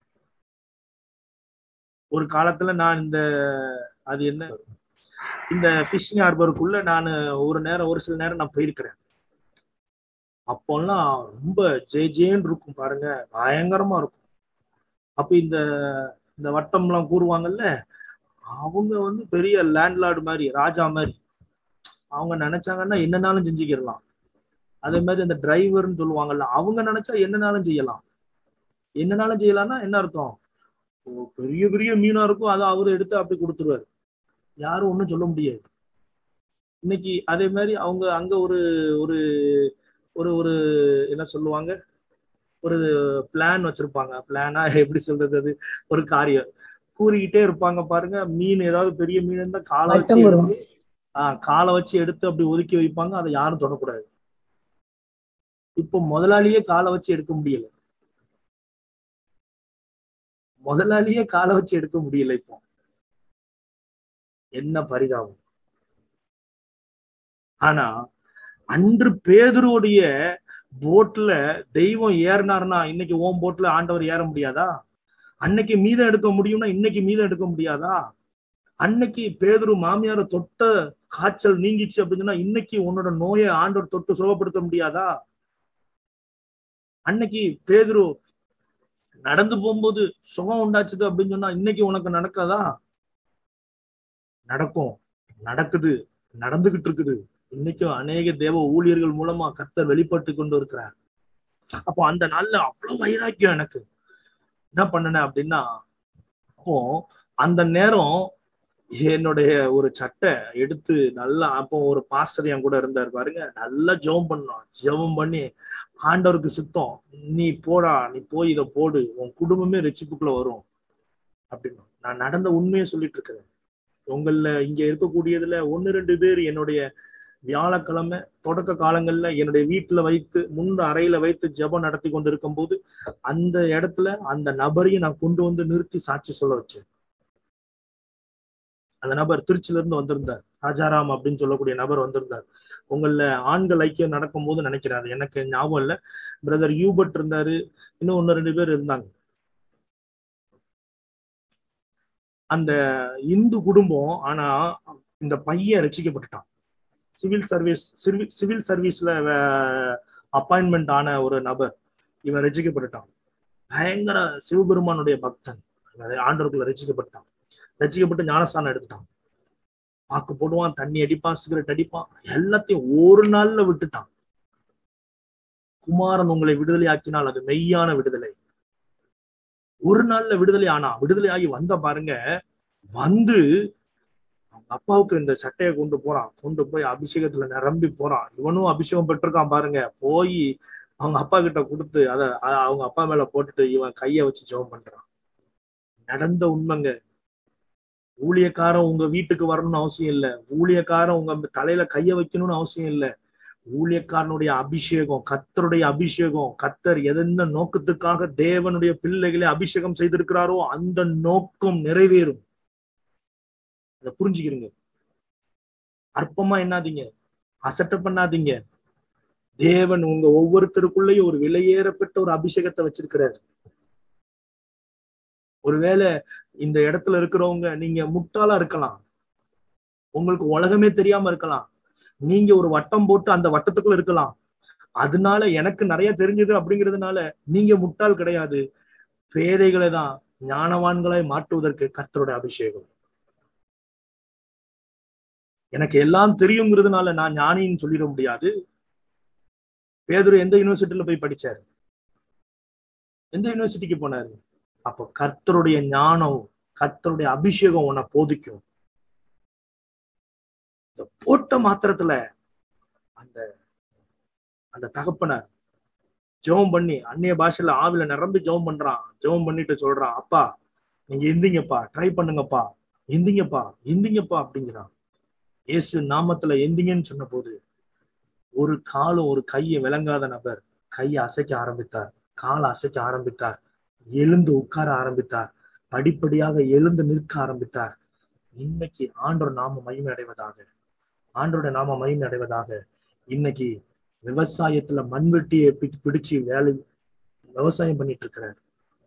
ஒரு காலத்துல நான் இந்த அது என்ன இந்த ஃபிஷிங் ஹார்பருக்குள்ள நான் ஒரு நேரம் ஒரு சில நேரம் நான் போயிருக்கிறேன் அப்போல்லாம் ரொம்ப ஜே ஜேன்னு இருக்கும் பாருங்க பயங்கரமா இருக்கும் அப்ப இந்த இந்த வட்டம்லாம் கூறுவாங்கல்ல அவங்க வந்து பெரிய லேண்ட்லார்டு மாதிரி ராஜா மாதிரி அவங்க நினைச்சாங்கன்னா என்னனாலும் செஞ்சுக்கிடலாம் அதே மாதிரி அந்த டிரைவர்னு சொல்லுவாங்கல்ல அவங்க நினைச்சா என்னனாலும் செய்யலாம் என்னனாலும் செய்யலாம்னா என்ன அர்த்தம் ஓ, பெரிய பெரிய மீனா இருக்கும் அதை அவரு எடுத்து அப்படி கொடுத்துருவாரு யாரும் ஒன்றும் சொல்ல முடியாது இன்னைக்கு அதே மாதிரி அவங்க அங்க ஒரு ஒரு ஒரு ஒரு என்ன சொல்லுவாங்க ஒரு பிளான் வச்சிருப்பாங்க பிளானா எப்படி சொல்றது அது ஒரு காரியம் கூறிக்கிட்டே இருப்பாங்க பாருங்க மீன் ஏதாவது பெரிய மீன் இருந்தா காலை வச்சு வட்டம் வரும். எடுத்து ஆஹ் காலை வச்சு எடுத்து அப்படி ஒதுக்கி வைப்பாங்க அதை யாரும் தொடக்கூடாது இப்போ முதலாளியே காலை வச்சு எடுக்க முடியல முதலாளியே காலை வச்சு எடுக்க முடியல இப்போ என்ன பரிதாபம் ஆனா அன்று பேதுருடைய போட்ல தெய்வம் ஏறினார்னா இன்னைக்கு ஓம் போட்ல ஆண்டவர் ஏற முடியாதா அன்னைக்கு மீதம் எடுக்க முடியும்னா இன்னைக்கு மீதம் எடுக்க முடியாதா அன்னைக்கு பேதுரு மாமியார தொட்ட காய்ச்சல் நீங்கிச்சு அப்படின்னு சொன்னா இன்னைக்கு உன்னோட நோயை ஆண்டவர் தொட்டு சுகப்படுத்த முடியாதா அன்னைக்கு பேதுரு நடந்து போகும்போது சுகம் உண்டாச்சுது அப்படின்னு சொன்னா இன்னைக்கு உனக்கு நடக்காதா நடக்கும் நடக்குது நடந்துகிட்டு இருக்குது இன்னைக்கும் அநேக தேவ ஊழியர்கள் மூலமா கர்த்தர் வெளிப்பட்டு கொண்டு இருக்கிறார் அப்போ அந்த நாள்ல அவ்வளவு வைராக்கியம் எனக்கு என்ன பண்ணனேன் அப்படின்னா அப்போ அந்த நேரம் என்னுடைய ஒரு சட்டை எடுத்து நல்லா அப்போ ஒரு பாஸ்டர் என் கூட இருந்தார் பாருங்க நல்லா ஜெபம் பண்ணோம் ஜெபம் பண்ணி ஆண்டவருக்கு சுத்தம் நீ போடா நீ போய் இதை போடு உன் குடும்பமே ரெச்சிப்புக்குள்ள வரும் அப்படின்னு நான் நடந்த உண்மையை சொல்லிட்டு இருக்கிறேன் உங்கள இங்க இருக்கக்கூடியதுல ஒன்னு ரெண்டு பேர் என்னுடைய வியாழக்கிழமை தொடக்க காலங்கள்ல என்னுடைய வீட்டுல வைத்து முன் அறையில வைத்து ஜெபம் நடத்தி கொண்டு இருக்கும்போது அந்த இடத்துல அந்த நபரையும் நான் கொண்டு வந்து நிறுத்தி சாட்சி சொல்ல வச்சேன் அந்த நபர் திருச்சியில இருந்து வந்திருந்தார் ராஜாராம் அப்படின்னு சொல்லக்கூடிய நபர் வந்திருந்தார் உங்கள ஆண்கள் ஐக்கியம் நடக்கும்போது நினைக்கிறேன் அது எனக்கு ஞாபகம் இல்ல பிரதர் யூபர்ட் இருந்தாரு இன்னும் ஒன்னு ரெண்டு பேர் இருந்தாங்க அந்த இந்து குடும்பம் ஆனா இந்த பையன் ரசிக்கப்பட்டுட்டான் சிவில் சர்வீஸ் சிவில் சர்வீஸ்ல அப்பாயின்மெண்ட் ஆன ஒரு நபர் இவன் ரசிக்கப்பட்டுட்டான் பயங்கர சிவபெருமானுடைய பக்தன் ஆண்டவருக்குள்ள ரசிக்கப்பட்டான் ரசிக்கப்பட்டு ஞானஸ்தானம் எடுத்துட்டான் வாக்கு போடுவான் தண்ணி அடிப்பான் சிகரெட் அடிப்பான் எல்லாத்தையும் ஒரு நாள்ல விட்டுட்டான் குமாரன் உங்களை விடுதலை ஆக்கினால் அது மெய்யான விடுதலை ஒரு நாள்ல விடுதலை ஆனா விடுதலை ஆகி வந்த பாருங்க வந்து அவங்க அப்பாவுக்கு இந்த சட்டையை கொண்டு போறான் கொண்டு போய் அபிஷேகத்துல நிரம்பி போறான் இவனும் அபிஷேகம் பெற்றிருக்கான் பாருங்க போய் அவங்க அப்பா கிட்ட கொடுத்து அத அ- அவங்க அப்பா மேல போட்டுட்டு இவன் கைய வச்சு ஜெபம் பண்றான் நடந்த உண்மைங்க ஊழியக்காரன் உங்க வீட்டுக்கு வரணும்னு அவசியம் இல்ல ஊழியக்காரன் உங்க தலையில கைய வைக்கணும்னு அவசியம் இல்ல ஊழியக்காரனுடைய அபிஷேகம் கத்தருடைய அபிஷேகம் கத்தர் எதென்ன நோக்கத்துக்காக தேவனுடைய பிள்ளைகளை அபிஷேகம் செய்திருக்கிறாரோ அந்த நோக்கம் நிறைவேறும் அதை புரிஞ்சுக்கிறீங்க அற்பமா என்னாதீங்க அசட்ட பண்ணாதீங்க தேவன் உங்க ஒவ்வொருத்தருக்குள்ளேயும் ஒரு விலையேறப்பட்ட ஒரு அபிஷேகத்தை வச்சிருக்கிறார் ஒருவேளை இந்த இடத்துல இருக்கிறவங்க நீங்க முட்டாளா இருக்கலாம் உங்களுக்கு உலகமே தெரியாம இருக்கலாம் நீங்க ஒரு வட்டம் போட்டு அந்த வட்டத்துக்குள்ள இருக்கலாம் அதனால எனக்கு நிறைய தெரிஞ்சது அப்படிங்கிறதுனால நீங்க முட்டாள் கிடையாது பேதைகளை தான் ஞானவான்களை மாற்றுவதற்கு கர்த்தருடைய அபிஷேகம் எனக்கு எல்லாம் தெரியுங்கிறதுனால நான் ஞானின்னு சொல்லிட முடியாது பேதுரு எந்த யூனிவர்சிட்டியில போய் படிச்சாரு எந்த யூனிவர்சிட்டிக்கு போனாரு அப்போ கர்த்தருடைய ஞானம் கர்த்தருடைய அபிஷேகம் உன்னை போதிக்கும் இந்த போட்ட மாத்திரத்துல அந்த அந்த தகப்பனார் ஜெபம் பண்ணி அந்நிய பாஷையில ஆவில நிரம்பி ஜெபம் பண்றான் ஜெபம் பண்ணிட்டு சொல்றான் அப்பா நீங்க எந்திங்கப்பா ட்ரை பண்ணுங்கப்பா எந்திங்கப்பா எந்திங்கப்பா அப்படிங்கிறான் இயேசு நாமத்துல எந்திங்கன்னு சொன்ன போது ஒரு காலும் ஒரு கையை விளங்காத நபர் கையை அசைக்க ஆரம்பித்தார் காலை அசைக்க ஆரம்பித்தார் எழுந்து உட்கார ஆரம்பித்தார் படிப்படியாக எழுந்து நிற்க ஆரம்பித்தார் இன்னைக்கு ஆண்டோர் நாம மகிமை அடைவதாக ஆண்டோட நாம மகிமை அடைவதாக இன்னைக்கு விவசாயத்துல மண்வெட்டியை பி- பிடிச்சு வேலை விவசாயம் பண்ணிட்டு இருக்கிறார்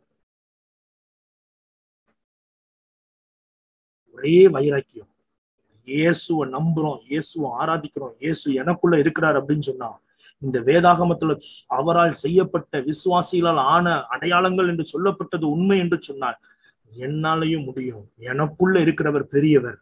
ஒரே வைராக்கியம் இயேசுவை நம்புறோம் இயேசுவை ஆராதிக்கிறோம் இயேசு எனக்குள்ள இருக்கிறார் அப்படின்னு சொன்னா இந்த வேதாகமத்துல அவரால் செய்யப்பட்ட விசுவாசிகளால் ஆன அடையாளங்கள் என்று சொல்லப்பட்டது உண்மை என்று சொன்னால் என்னாலையும் முடியும் எனக்குள்ள இருக்கிறவர் பெரியவர்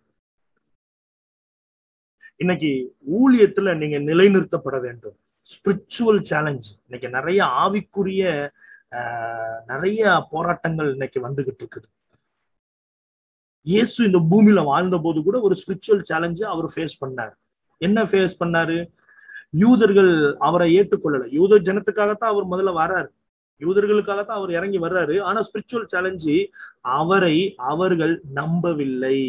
இன்னைக்கு ஊழியத்துல நீங்க நிலைநிறுத்தப்பட வேண்டும் ஸ்பிரிச்சுவல் சேலஞ்ச் இன்னைக்கு நிறைய ஆவிக்குரிய ஆஹ், நிறைய போராட்டங்கள் இன்னைக்கு வந்துகிட்டு இருக்குது இயேசு இந்த பூமியில வாழ்ந்த போது கூட ஒரு ஸ்பிரிச்சுவல் சேலஞ்சை அவர் ஃபேஸ் பண்ணார் என்ன ஃபேஸ் பண்ணாரு யூதர்கள் அவரை ஏற்றுக்கொள்ளல யூத ஜனத்துக்காகத்தான் அவர் முதல்ல வராரு யூதர்களுக்காக தான் அவர் இறங்கி வர்றாரு ஆனா ஸ்பிரிச்சுவல் சேலஞ்சு அவரை அவர்கள் நம்பவில்லை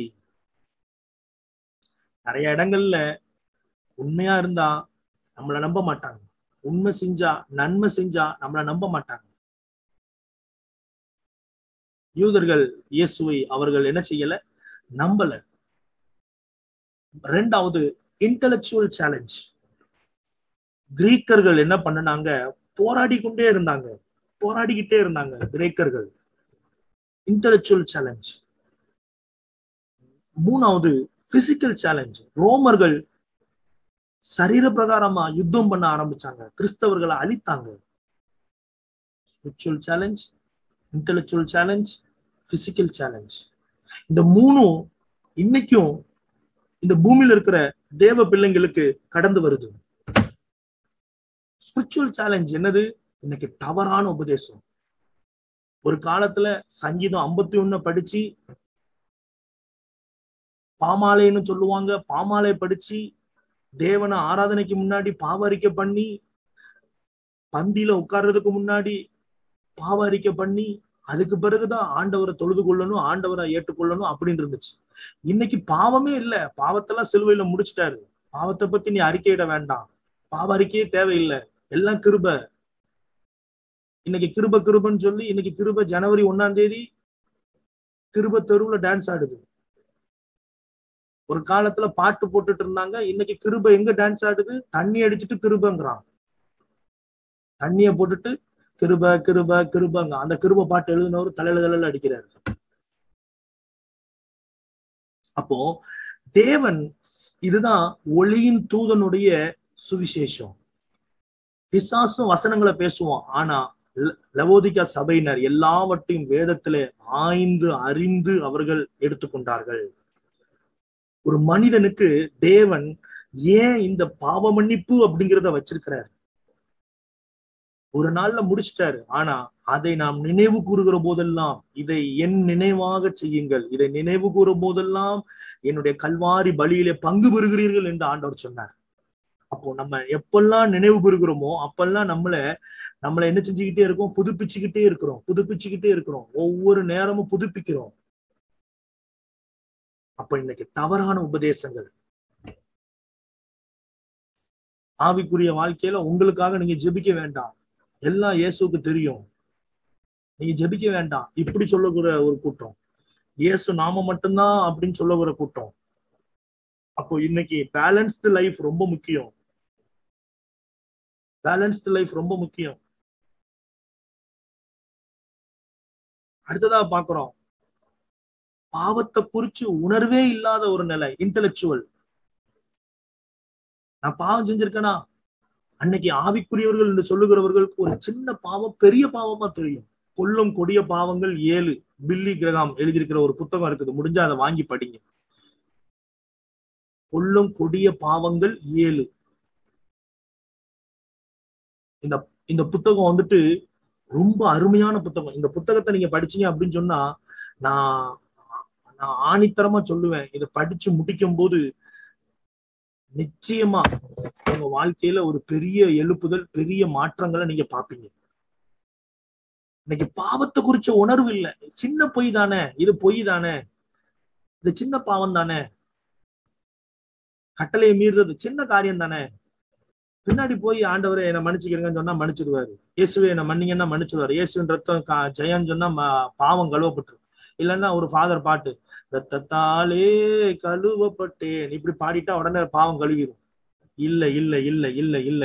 நிறைய இடங்கள்ல உண்மையா இருந்தா நம்மளை நம்ப மாட்டாங்க உண்மை செஞ்சா நன்மை செஞ்சா நம்மளை நம்ப மாட்டாங்க யூதர்கள் இயேசுவை அவர்கள் என்ன செய்யல நம்பல ரெண்டாவது இன்டலெக்சுவல் சேலஞ்ச் கிரீக்கர்கள் என்ன பண்ணனாங்க போராடி கொண்டே இருந்தாங்க போராடிக்கிட்டே இருந்தாங்க கிரேக்கர்கள் இன்டலெக்சுவல் சேலஞ்ச் மூணாவது பிசிக்கல் சேலஞ்ச் ரோமர்கள் சரீர பிரகாரமா யுத்தம் பண்ண ஆரம்பிச்சாங்க கிறிஸ்தவர்களை அழித்தாங்க spiritual challenge intellectual challenge physical challenge இந்த மூணும் இன்னைக்கும் இந்த பூமியில இருக்கிற தேவ பிள்ளைங்களுக்கு கடந்து வருது ஸ்பிரிச்சுவல் சேலஞ்ச் என்னது இன்னைக்கு தவறான உபதேசம் ஒரு காலத்துல சங்கீதம் ஐம்பத்தி ஒண்ணு படிச்சு பாமாலைன்னு சொல்லுவாங்க பாமாலை படிச்சு தேவனை ஆராதனைக்கு முன்னாடி பாவரிக்கை பண்ணி பந்தியில உட்கார்றதுக்கு முன்னாடி பாவரிக்கை பண்ணி அதுக்கு பிறகுதான் ஆண்டவரை தொழுது கொள்ளணும் ஆண்டவரை ஏற்றுக்கொள்ளணும் அப்படின்னு இருந்துச்சு இன்னைக்கு பாவமே இல்ல பாவத்தெல்லாம் சிலுவையில முடிச்சிட்டாரு பாவத்தை பத்தி நீ அறிக்கையிட வேண்டாம் பாவ அறிக்கையே தேவையில்லை எல்லாம் கிருப இன்னைக்கு கிருப கிருபன்னு சொல்லி இன்னைக்கு கிருப ஜனவரி ஒன்னாம் தேதி கிருப தெருவுல டான்ஸ் ஆடுது ஒரு காலத்துல பாட்டு போட்டுட்டு இருந்தாங்க இன்னைக்கு கிருப எங்க டான்ஸ் ஆடுது தண்ணி அடிச்சுட்டு கிருபங்கிறான் தண்ணிய போட்டுட்டு கிருப கிருப கிருபங்க அந்த கிருப பாட்டு எழுதினவர் தலையில தலையில அடிக்கிறாரு அப்போ தேவன் இதுதான் ஒளியின் தூதனுடைய சுவிசேஷம் பிசாசும் வசனங்களை பேசுவோம் ஆனா லெ- லவோதிகா சபையினர் எல்லாவற்றையும் வேதத்திலே ஆய்ந்து அறிந்து அவர்கள் எடுத்துக்கொண்டார்கள் ஒரு மனிதனுக்கு தேவன் ஏன் இந்த பாவ மன்னிப்பு அப்படிங்கிறத வச்சிருக்கிறார் ஒரு நாள்ல முடிச்சிட்டாரு ஆனா அதை நாம் நினைவு கூறுகிற போதெல்லாம் இதை என் நினைவாக செய்யுங்கள் இதை நினைவு கூறும் போதெல்லாம் என்னுடைய கல்வாரி பலியிலே பங்கு பெறுகிறீர்கள் என்று ஆண்டவர் சொன்னார் அப்போ நம்ம எப்பெல்லாம் நினைவு பெறுகிறோமோ அப்பெல்லாம் நம்மள நம்மளை என்ன செஞ்சுக்கிட்டே இருக்கோம் புதுப்பிச்சுக்கிட்டே இருக்கிறோம் புதுப்பிச்சுக்கிட்டே இருக்கிறோம் ஒவ்வொரு நேரமும் புதுப்பிக்கிறோம் அப்ப இன்னைக்கு தவறான உபதேசங்கள் ஆவிக்குரிய வாழ்க்கையில உங்களுக்காக நீங்க ஜெபிக்க வேண்டாம் எல்லாம் இயேசுக்கு தெரியும் நீங்க ஜெபிக்க வேண்டாம் இப்படி சொல்லக்கூட ஒரு கூட்டம் இயேசு நாம மட்டும்தான் அப்படின்னு சொல்லக்கூட கூட்டம் அப்போ இன்னைக்கு பேலன்ஸ்டு லைஃப் ரொம்ப முக்கியம் பேலன்ஸ்டு லைஃப் ரொம்ப முக்கியம் அடுத்ததா பாக்குறோம் பாவத்தை குறிச்சு உணர்வே இல்லாத ஒரு நிலை இன்டெலெக்சுவல் நான் பாவம் செஞ்சிருக்கேனா அன்னைக்கு ஆவிக்குரியவர்கள் என்று சொல்லுகிறவர்களுக்கு ஒரு சின்ன பாவம் பெரிய பாவமா தெரியும் கொல்லும் கொடிய பாவங்கள் ஏழு பில்லி கிரகாம் எழுதியிருக்கிற ஒரு புத்தகம் இருக்குது முடிஞ்சா அதை வாங்கி படிங்க கொல்லும் கொடிய பாவங்கள் ஏழு இந்த இந்த புத்தகம் வந்துட்டு ரொம்ப அருமையான புத்தகம் இந்த புத்தகத்தை நீங்க படிச்சீங்க அப்படின்னு சொன்னா நான் நான் ஆணித்தரமா சொல்லுவேன் இதை படிச்சு முடிக்கும் போது நிச்சயமா உங்க வாழ்க்கையில ஒரு பெரிய எழுப்புதல் பெரிய மாற்றங்களை நீங்க பாப்பீங்க இன்னைக்கு பாவத்தை குறிச்ச உணர்வு இல்லை சின்ன பொய் தானே இது பொய் தானே இது சின்ன பாவம் தானே கட்டளையை மீறுறது சின்ன காரியம் தானே பின்னாடி போய் ஆண்டவரை என்னை மன்னிச்சுக்கிறீங்கன்னு சொன்னா மன்னிச்சிடுவாரு இயேசுவை என்ன மன்னிங்கன்னா மன்னிச்சிடுவாரு இயேசுவின் ரத்தம் கா- ஜெயம்னு சொன்னா ம- பாவம் கழுவப்பட்டு இல்லைன்னா ஒரு ஃபாதர் பாட்டு ரத்தத்தாலே கழுவப்பட்டேன் இப்படி பாடிட்டா உடனே பாவம் கழுவிடும் இல்ல இல்ல இல்ல இல்ல இல்ல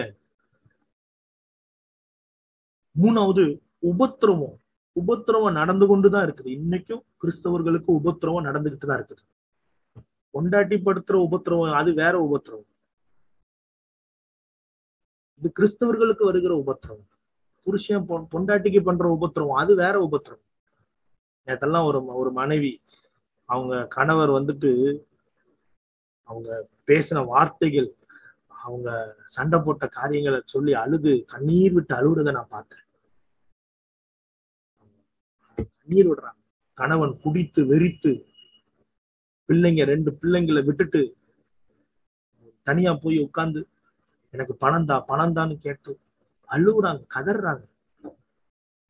மூணாவது உபத்திரவம் உபத்திரவம் நடந்து கொண்டுதான் இருக்குது இன்னைக்கும் கிறிஸ்தவர்களுக்கு உபத்திரவம் நடந்துகிட்டு தான் இருக்குது கொண்டாட்டி படுத்துற உபத்திரவம் அது வேற உபத்திரவம் இது கிறிஸ்தவர்களுக்கு வருகிற உபத்திரவம் புருஷன் பொ- பொண்டாட்டிக்கு பண்ற உபத்திரவம் அது வேற உபத்திரவம் நேத்தெல்லாம் ஒரு ஒரு மனைவி அவங்க கணவர் வந்துட்டு அவங்க பேசின வார்த்தைகள் அவங்க சண்டை போட்ட காரியங்களை சொல்லி அழுது கண்ணீர் விட்டு அழுகுறத நான் பார்த்தேன் கண்ணீர் விடுறாங்க கணவன் குடித்து வெறித்து பிள்ளைங்க ரெண்டு பிள்ளைங்களை விட்டுட்டு தனியா போய் உட்கார்ந்து எனக்கு பணம் தா பணம் தான்னு கேட்டு அழுகுறாங்க கதறாங்க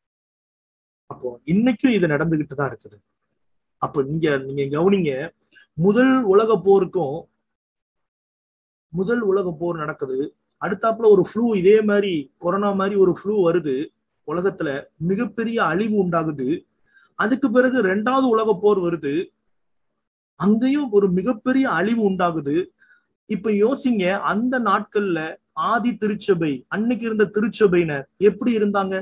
இருக்கும் இன்னைக்கும் இது நடந்துகிட்டு தான் இருக்குது அப்ப நீங்க நீங்க கவனிங்க முதல் உலக போருக்கும் முதல் உலக போர் நடக்குது அடுத்தாப்புல ஒரு ஃப்ளூ இதே மாதிரி கொரோனா மாதிரி ஒரு ஃப்ளூ வருது உலகத்துல மிகப்பெரிய அழிவு உண்டாகுது அதுக்கு பிறகு ரெண்டாவது உலக போர் வருது அங்கேயும் ஒரு மிகப்பெரிய அழிவு உண்டாகுது இப்ப யோசிங்க அந்த நாட்கள்ல ஆதி திருச்சபை அன்னைக்கு இருந்த திருச்சபையினர் எப்படி இருந்தாங்க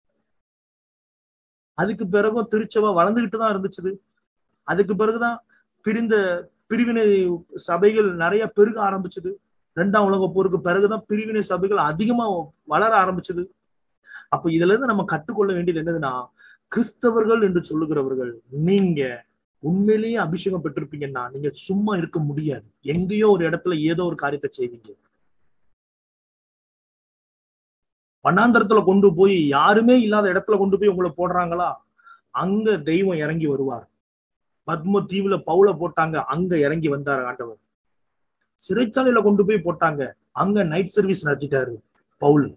அதுக்கு பிறகும் திருச்சபை வளர்ந்துகிட்டு தான் இருந்துச்சு அதுக்கு பிறகுதான் பிரிந்த பிரிவினை சபைகள் நிறைய பெருக ஆரம்பிச்சது ரெண்டாம் உலக போருக்கு பிறகுதான் பிரிவினை சபைகள் அதிகமா வளர ஆரம்பிச்சது அப்ப இதுல இருந்து நம்ம கற்றுக்கொள்ள வேண்டியது என்னதுன்னா கிறிஸ்தவர்கள் என்று சொல்லுகிறவர்கள் நீங்க உண்மையிலேயே அபிஷேகம் பெற்றிருப்பீங்கன்னா நீங்க சும்மா இருக்க முடியாது எங்கேயோ ஒரு இடத்துல ஏதோ ஒரு காரியத்தை செய்வீங்க வண்ணாந்தரத்துல கொண்டு போய் யாருமே இல்லாத இடத்துல கொண்டு போய் உங்களை போடுறாங்களா அங்க தெய்வம் இறங்கி வருவார் பத்ம தீவுல பவுல போட்டாங்க அங்க இறங்கி வந்தார் ஆண்டவர் சிறைச்சாலையில கொண்டு போய் போட்டாங்க அங்க நைட் சர்வீஸ் நடத்திட்டாரு பவுல்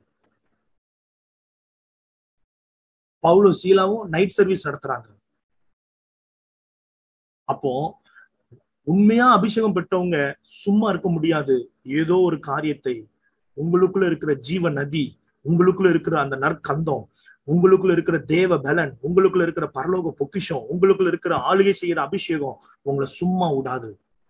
பவுலும் சீலாவும் நைட் சர்வீஸ் நடத்துறாங்க அப்போ உண்மையா அபிஷேகம் பெற்றவங்க சும்மா இருக்க முடியாது ஏதோ ஒரு காரியத்தை உங்களுக்குள்ள இருக்கிற ஜீவ நதி உங்களுக்குள்ள இருக்கிற அந்த நற்கந்தம் உங்களுக்குள்ள இருக்கிற தேவ பலன் உங்களுக்குள்ள இருக்கிற பரலோக பொக்கிஷம் உங்களுக்குள்ள இருக்கிற ஆளுகை செய்யற அபிஷேகம் உங்களை சும்மா விடாது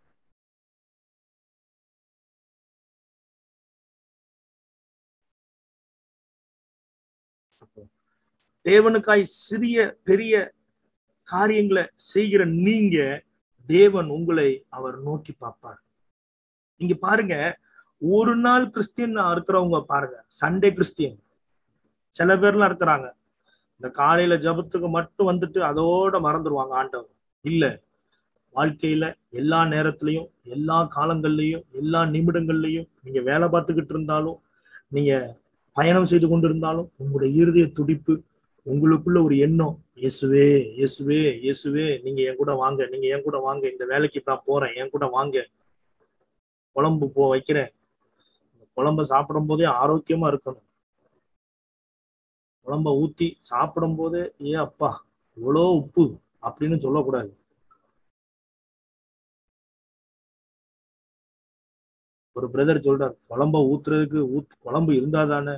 தேவனுக்காய் சிறிய பெரிய காரியங்களை செய்கிற நீங்க தேவன் உங்களை அவர் நோக்கி பார்ப்பார் இங்க பாருங்க ஒரு நாள் கிறிஸ்டியன் இருக்கிறவங்க பாருங்க சண்டே கிறிஸ்டியன் சில பேர்லாம் இருக்கிறாங்க இந்த காலையில ஜபத்துக்கு மட்டும் வந்துட்டு அதோட மறந்துடுவாங்க ஆண்டவர் இல்ல வாழ்க்கையில எல்லா நேரத்திலையும் எல்லா காலங்கள்லயும் எல்லா நிமிடங்கள்லயும் நீங்க வேலை பார்த்துக்கிட்டு இருந்தாலும் நீங்க பயணம் செய்து கொண்டிருந்தாலும் உங்களுடைய இருதய துடிப்பு உங்களுக்குள்ள ஒரு எண்ணம் இயேசுவே இயேசுவே இயேசுவே நீங்க என் கூட வாங்க நீங்க என் கூட வாங்க இந்த வேலைக்கு நான் போறேன் என் கூட வாங்க குழம்பு போ வைக்கிறேன் குழம்ப சாப்பிடும் போதே ஆரோக்கியமா இருக்கணும் குழம்ப ஊத்தி சாப்பிடும் போதே ஏ அப்பா இவ்வளோ உப்பு அப்படின்னு சொல்லக்கூடாது ஒரு பிரதர் சொல்றார் குழம்ப ஊத்துறதுக்கு ஊத் குழம்பு இருந்தா தானே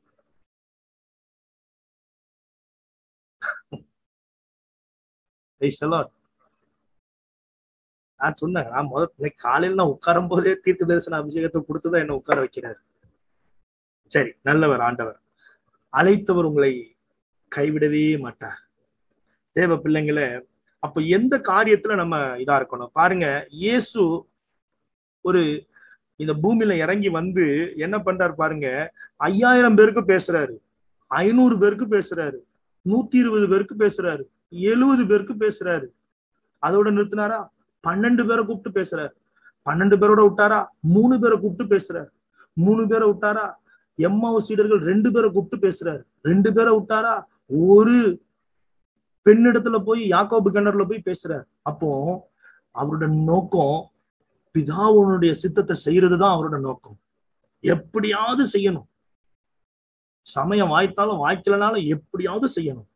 நான் சொன்னேன் நான் முதல் இன்னைக்கு காலையில நான் உட்காரும் போதே தீர்க்க தரிசன அபிஷேகத்தை கொடுத்துதான் என்ன உட்கார வைக்கிறார் சரி நல்லவர் ஆண்டவர் அழைத்தவர் உங்களை கைவிடவே மாட்டார் தேவ பிள்ளைங்களை அப்ப எந்த காரியத்துல நம்ம இதா இருக்கணும் பாருங்க இயேசு ஒரு இந்த பூமியில இறங்கி வந்து என்ன பண்றாரு பாருங்க ஐயாயிரம் பேருக்கு பேசுறாரு ஐநூறு பேருக்கு பேசுறாரு நூத்தி இருபது பேருக்கு பேசுறாரு எழுபது பேருக்கு பேசுறாரு அதோட நிறுத்தினாரா பன்னெண்டு பேரை கூப்பிட்டு பேசுறாரு பன்னெண்டு பேரோட விட்டாரா மூணு பேரை கூப்பிட்டு பேசுறாரு மூணு பேரை விட்டாரா எம்மாவு சீடர்கள் ரெண்டு பேரை கூப்பிட்டு பேசுறாரு ரெண்டு பேரை விட்டாரா ஒரு பெண்ணிடத்துல போய் யாக்கோபு கிணறுல போய் பேசுறாரு அப்போ அவரோட நோக்கம் பிதாவுனுடைய சித்தத்தை செய்யறதுதான் அவரோட நோக்கம் எப்படியாவது செய்யணும் சமயம் வாய்த்தாலும் வாய்க்கலனாலும் எப்படியாவது செய்யணும்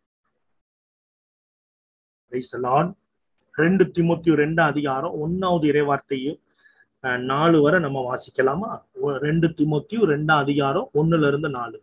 ரெண்டு திமுத்தி ரெண்டாம் அதிகாரம் ஒன்னாவது இறைவார்த்தையும் நாலு வரை நம்ம வாசிக்கலாமா ரெண்டு திமுத்தியும் ரெண்டாம் அதிகாரம் ஒண்ணுல இருந்து நாலு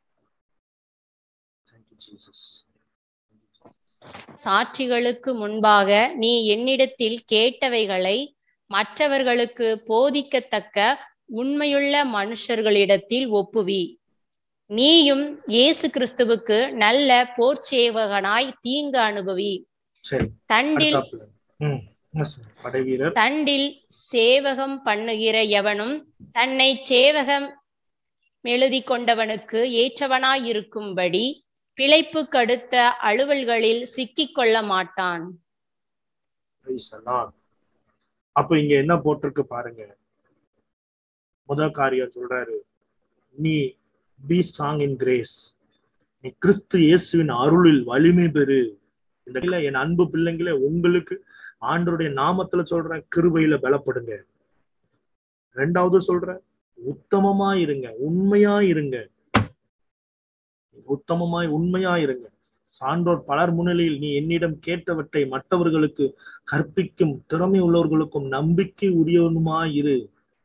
சாட்சிகளுக்கு முன்பாக நீ என்னிடத்தில் கேட்டவைகளை மற்றவர்களுக்கு போதிக்கத்தக்க உண்மையுள்ள மனுஷர்களிடத்தில் ஒப்புவி நீயும் இயேசு கிறிஸ்துவுக்கு நல்ல போர்ச்சேவகனாய் தீங்கு அனுபவி சரி தண்டில் அடுத்தாப்புல. ம், என்ன சொல்ற? படைவீரர் தண்டில் சேவகம் பண்ணுகிற எவனும் தன்னை சேவகம் எழுதி கொண்டவனுக்கு ஏற்றவனாயிருக்கும்படி பிழைப்பு கடுத்த அலுவல்களில் சிக்கிக் கொள்ள மாட்டான் Praise the Lord. அப்ப இங்க என்ன போட்டிருக்கு பாருங்க முத காரியம் சொல்றாரு நீ பி ஸ்ட்ராங் இன் கிரேஸ் நீ கிறிஸ்து இயேசுவின் அருளில் வலிமை பெறு இந்த இடத்துல என் அன்பு பிள்ளைங்களே உங்களுக்கு ஆண்டருடைய நாமத்துல சொல்றேன் கிருபையில பலப்படுங்க ரெண்டாவது சொல்றேன் உத்தமமா இருங்க உண்மையா இருங்க உத்தமமாய் உண்மையா இருங்க சான்றோர் பலர் முன்னிலையில் நீ என்னிடம் கேட்டவற்றை மற்றவர்களுக்கு கற்பிக்கும் திறமை உள்ளவர்களுக்கும் நம்பிக்கை உரியவனுமாயிரு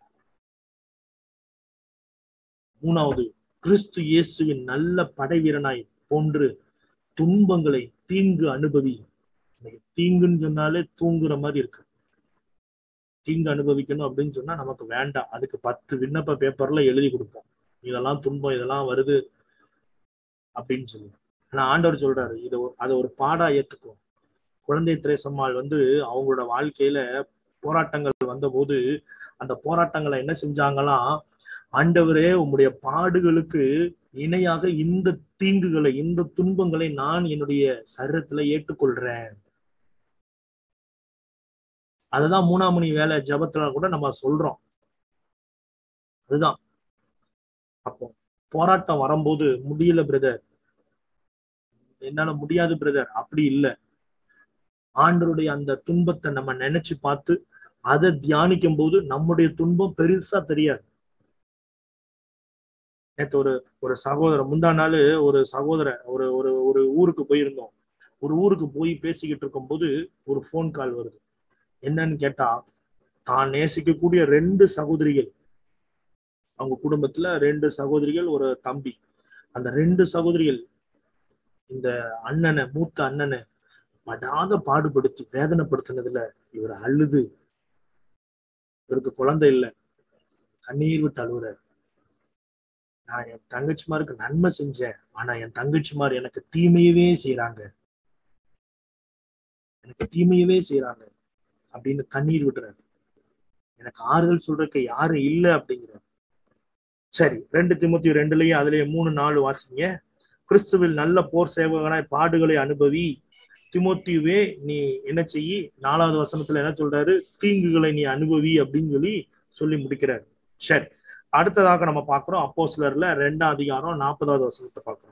மூணாவது கிறிஸ்து இயேசுவின் நல்ல படை வீரனாய் போன்று துன்பங்களை தீங்கு அனுபவி இன்னைக்கு தீங்குன்னு சொன்னாலே தூங்குற மாதிரி இருக்கு தீங்கு அனுபவிக்கணும் அப்படின்னு சொன்னா நமக்கு வேண்டாம் அதுக்கு பத்து விண்ணப்ப பேப்பர்ல எழுதி கொடுப்போம் இதெல்லாம் துன்பம் இதெல்லாம் வருது அப்படின்னு சொல்லி ஆனா ஆண்டவர் சொல்றாரு இதை ஒரு- அதை ஒரு பாடா ஏத்துக்கும் குழந்தை திரேசம்மாள் வந்து அவங்களோட வாழ்க்கையில போராட்டங்கள் வந்தபோது அந்த போராட்டங்களை என்ன செஞ்சாங்களாம் ஆண்டவரே உம்முடைய பாடுகளுக்கு இணையாக இந்த தீங்குகளை இந்த துன்பங்களை நான் என்னுடைய சரீரத்துல ஏற்றுக்கொள்றேன் அதுதான் மூணாம் மணி வேலை ஜபத்துல கூட நம்ம சொல்றோம் அதுதான் அப்போ போராட்டம் வரும்போது முடியல பிரதர் என்னால முடியாது பிரதர் அப்படி இல்லை ஆண்டருடைய அந்த துன்பத்தை நம்ம நினைச்சு பார்த்து அதை தியானிக்கும் போது நம்முடைய துன்பம் பெருசா தெரியாது நேத்து ஒரு ஒரு சகோதரர் முந்தா நாள் ஒரு சகோதரர் ஒரு ஒரு ஒரு ஊருக்கு போயிருந்தோம் ஒரு ஊருக்கு போய் பேசிக்கிட்டு இருக்கும்போது ஒரு ஃபோன் கால் வருது என்னன்னு கேட்டா தான் நேசிக்கக்கூடிய ரெண்டு சகோதரிகள் அவங்க குடும்பத்துல ரெண்டு சகோதரிகள் ஒரு தம்பி அந்த ரெண்டு சகோதரிகள் இந்த அண்ணனை மூத்த அண்ணனை படாத பாடுபடுத்தி வேதனைப்படுத்தினதுல இவர் அழுது இவருக்கு குழந்தை இல்லை கண்ணீர் விட்டு அழுகுறாரு நான் என் தங்கச்சிமாருக்கு நன்மை செஞ்சேன் ஆனா என் தங்கச்சிமார் எனக்கு தீமையவே செய்யறாங்க எனக்கு தீமையவே செய்யறாங்க அப்படின்னு கண்ணீர் விடுறாரு எனக்கு ஆறுதல் சொல்றதுக்கு யாரும் இல்லை அப்படிங்கிறார் சரி ரெண்டு திமுத்தி ரெண்டுலயும் அதுலயே மூணு நாலு வாசிங்க கிறிஸ்துவில் நல்ல போர் சேவகனாய் பாடுகளை அனுபவி திமோத்தியுவே நீ என்ன செய்யி நாலாவது வசனத்துல என்ன சொல்றாரு தீங்குகளை நீ அனுபவி அப்படின்னு சொல்லி சொல்லி முடிக்கிறாரு சரி அடுத்ததாக நம்ம பார்க்கிறோம் அப்போ சிலர்ல ரெண்டாம் அதிகாரம் நாற்பதாவது வசனத்தை பார்க்கிறோம்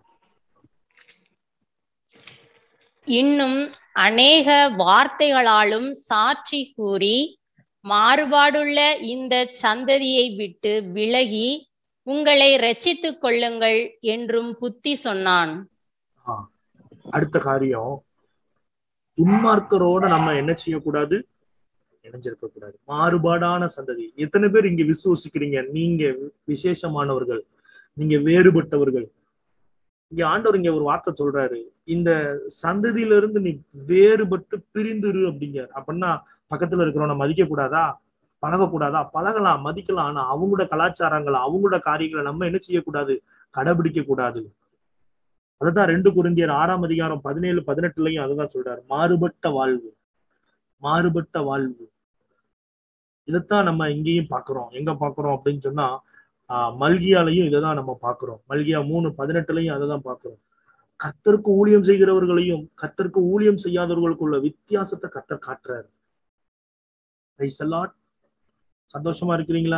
இன்னும் அநேக வார்த்தைகளாலும் சாட்சி கூறி மாறுபாடுள்ள இந்த சந்ததியை விட்டு விலகி உங்களை ரட்சித்துக் கொள்ளுங்கள் என்றும் புத்தி சொன்னான் அடுத்த காரியம் துன்மார்க்கரோட நம்ம என்ன செய்யக்கூடாது இணைஞ்சிருக்க கூடாது மாறுபாடான சந்ததி எத்தனை பேர் இங்க விசுவசிக்கிறீங்க நீங்க விசேஷமானவர்கள் நீங்க வேறுபட்டவர்கள் இங்க ஆண்டவர் இங்க ஒரு வார்த்தை சொல்றாரு இந்த சந்ததியில இருந்து நீ வேறுபட்டு பிரிந்துரு அப்படிங்கிறார் அப்படின்னா பக்கத்துல இருக்கிறவனை மதிக்க கூடாதா பழகக்கூடாதா பழகலாம் மதிக்கலாம் ஆனா அவங்களோட கலாச்சாரங்களை அவங்களோட காரியங்களை நம்ம என்ன செய்யக்கூடாது கடைபிடிக்க கூடாது அதுதான் ரெண்டு குருந்தியர் ஆறாம் அதிகாரம் பதினேழு பதினெட்டுலயும் அதுதான் சொல்றாரு மாறுபட்ட வாழ்வு மாறுபட்ட வாழ்வு இதைத்தான் நம்ம இங்கேயும் பாக்குறோம் எங்க பாக்குறோம் அப்படின்னு சொன்னா ஆஹ் மல்கியாலையும் இதைதான் நம்ம பாக்குறோம் மல்கியா மூணு பதினெட்டுலையும் அதை தான் பாக்குறோம் கத்தருக்கு ஊழியம் செய்கிறவர்களையும் கத்தருக்கு ஊழியம் செய்யாதவர்களுக்குள்ள வித்தியாசத்தை கத்தர் காட்டுறாரு Praise the Lord. சந்தோஷமா இருக்கிறீங்களா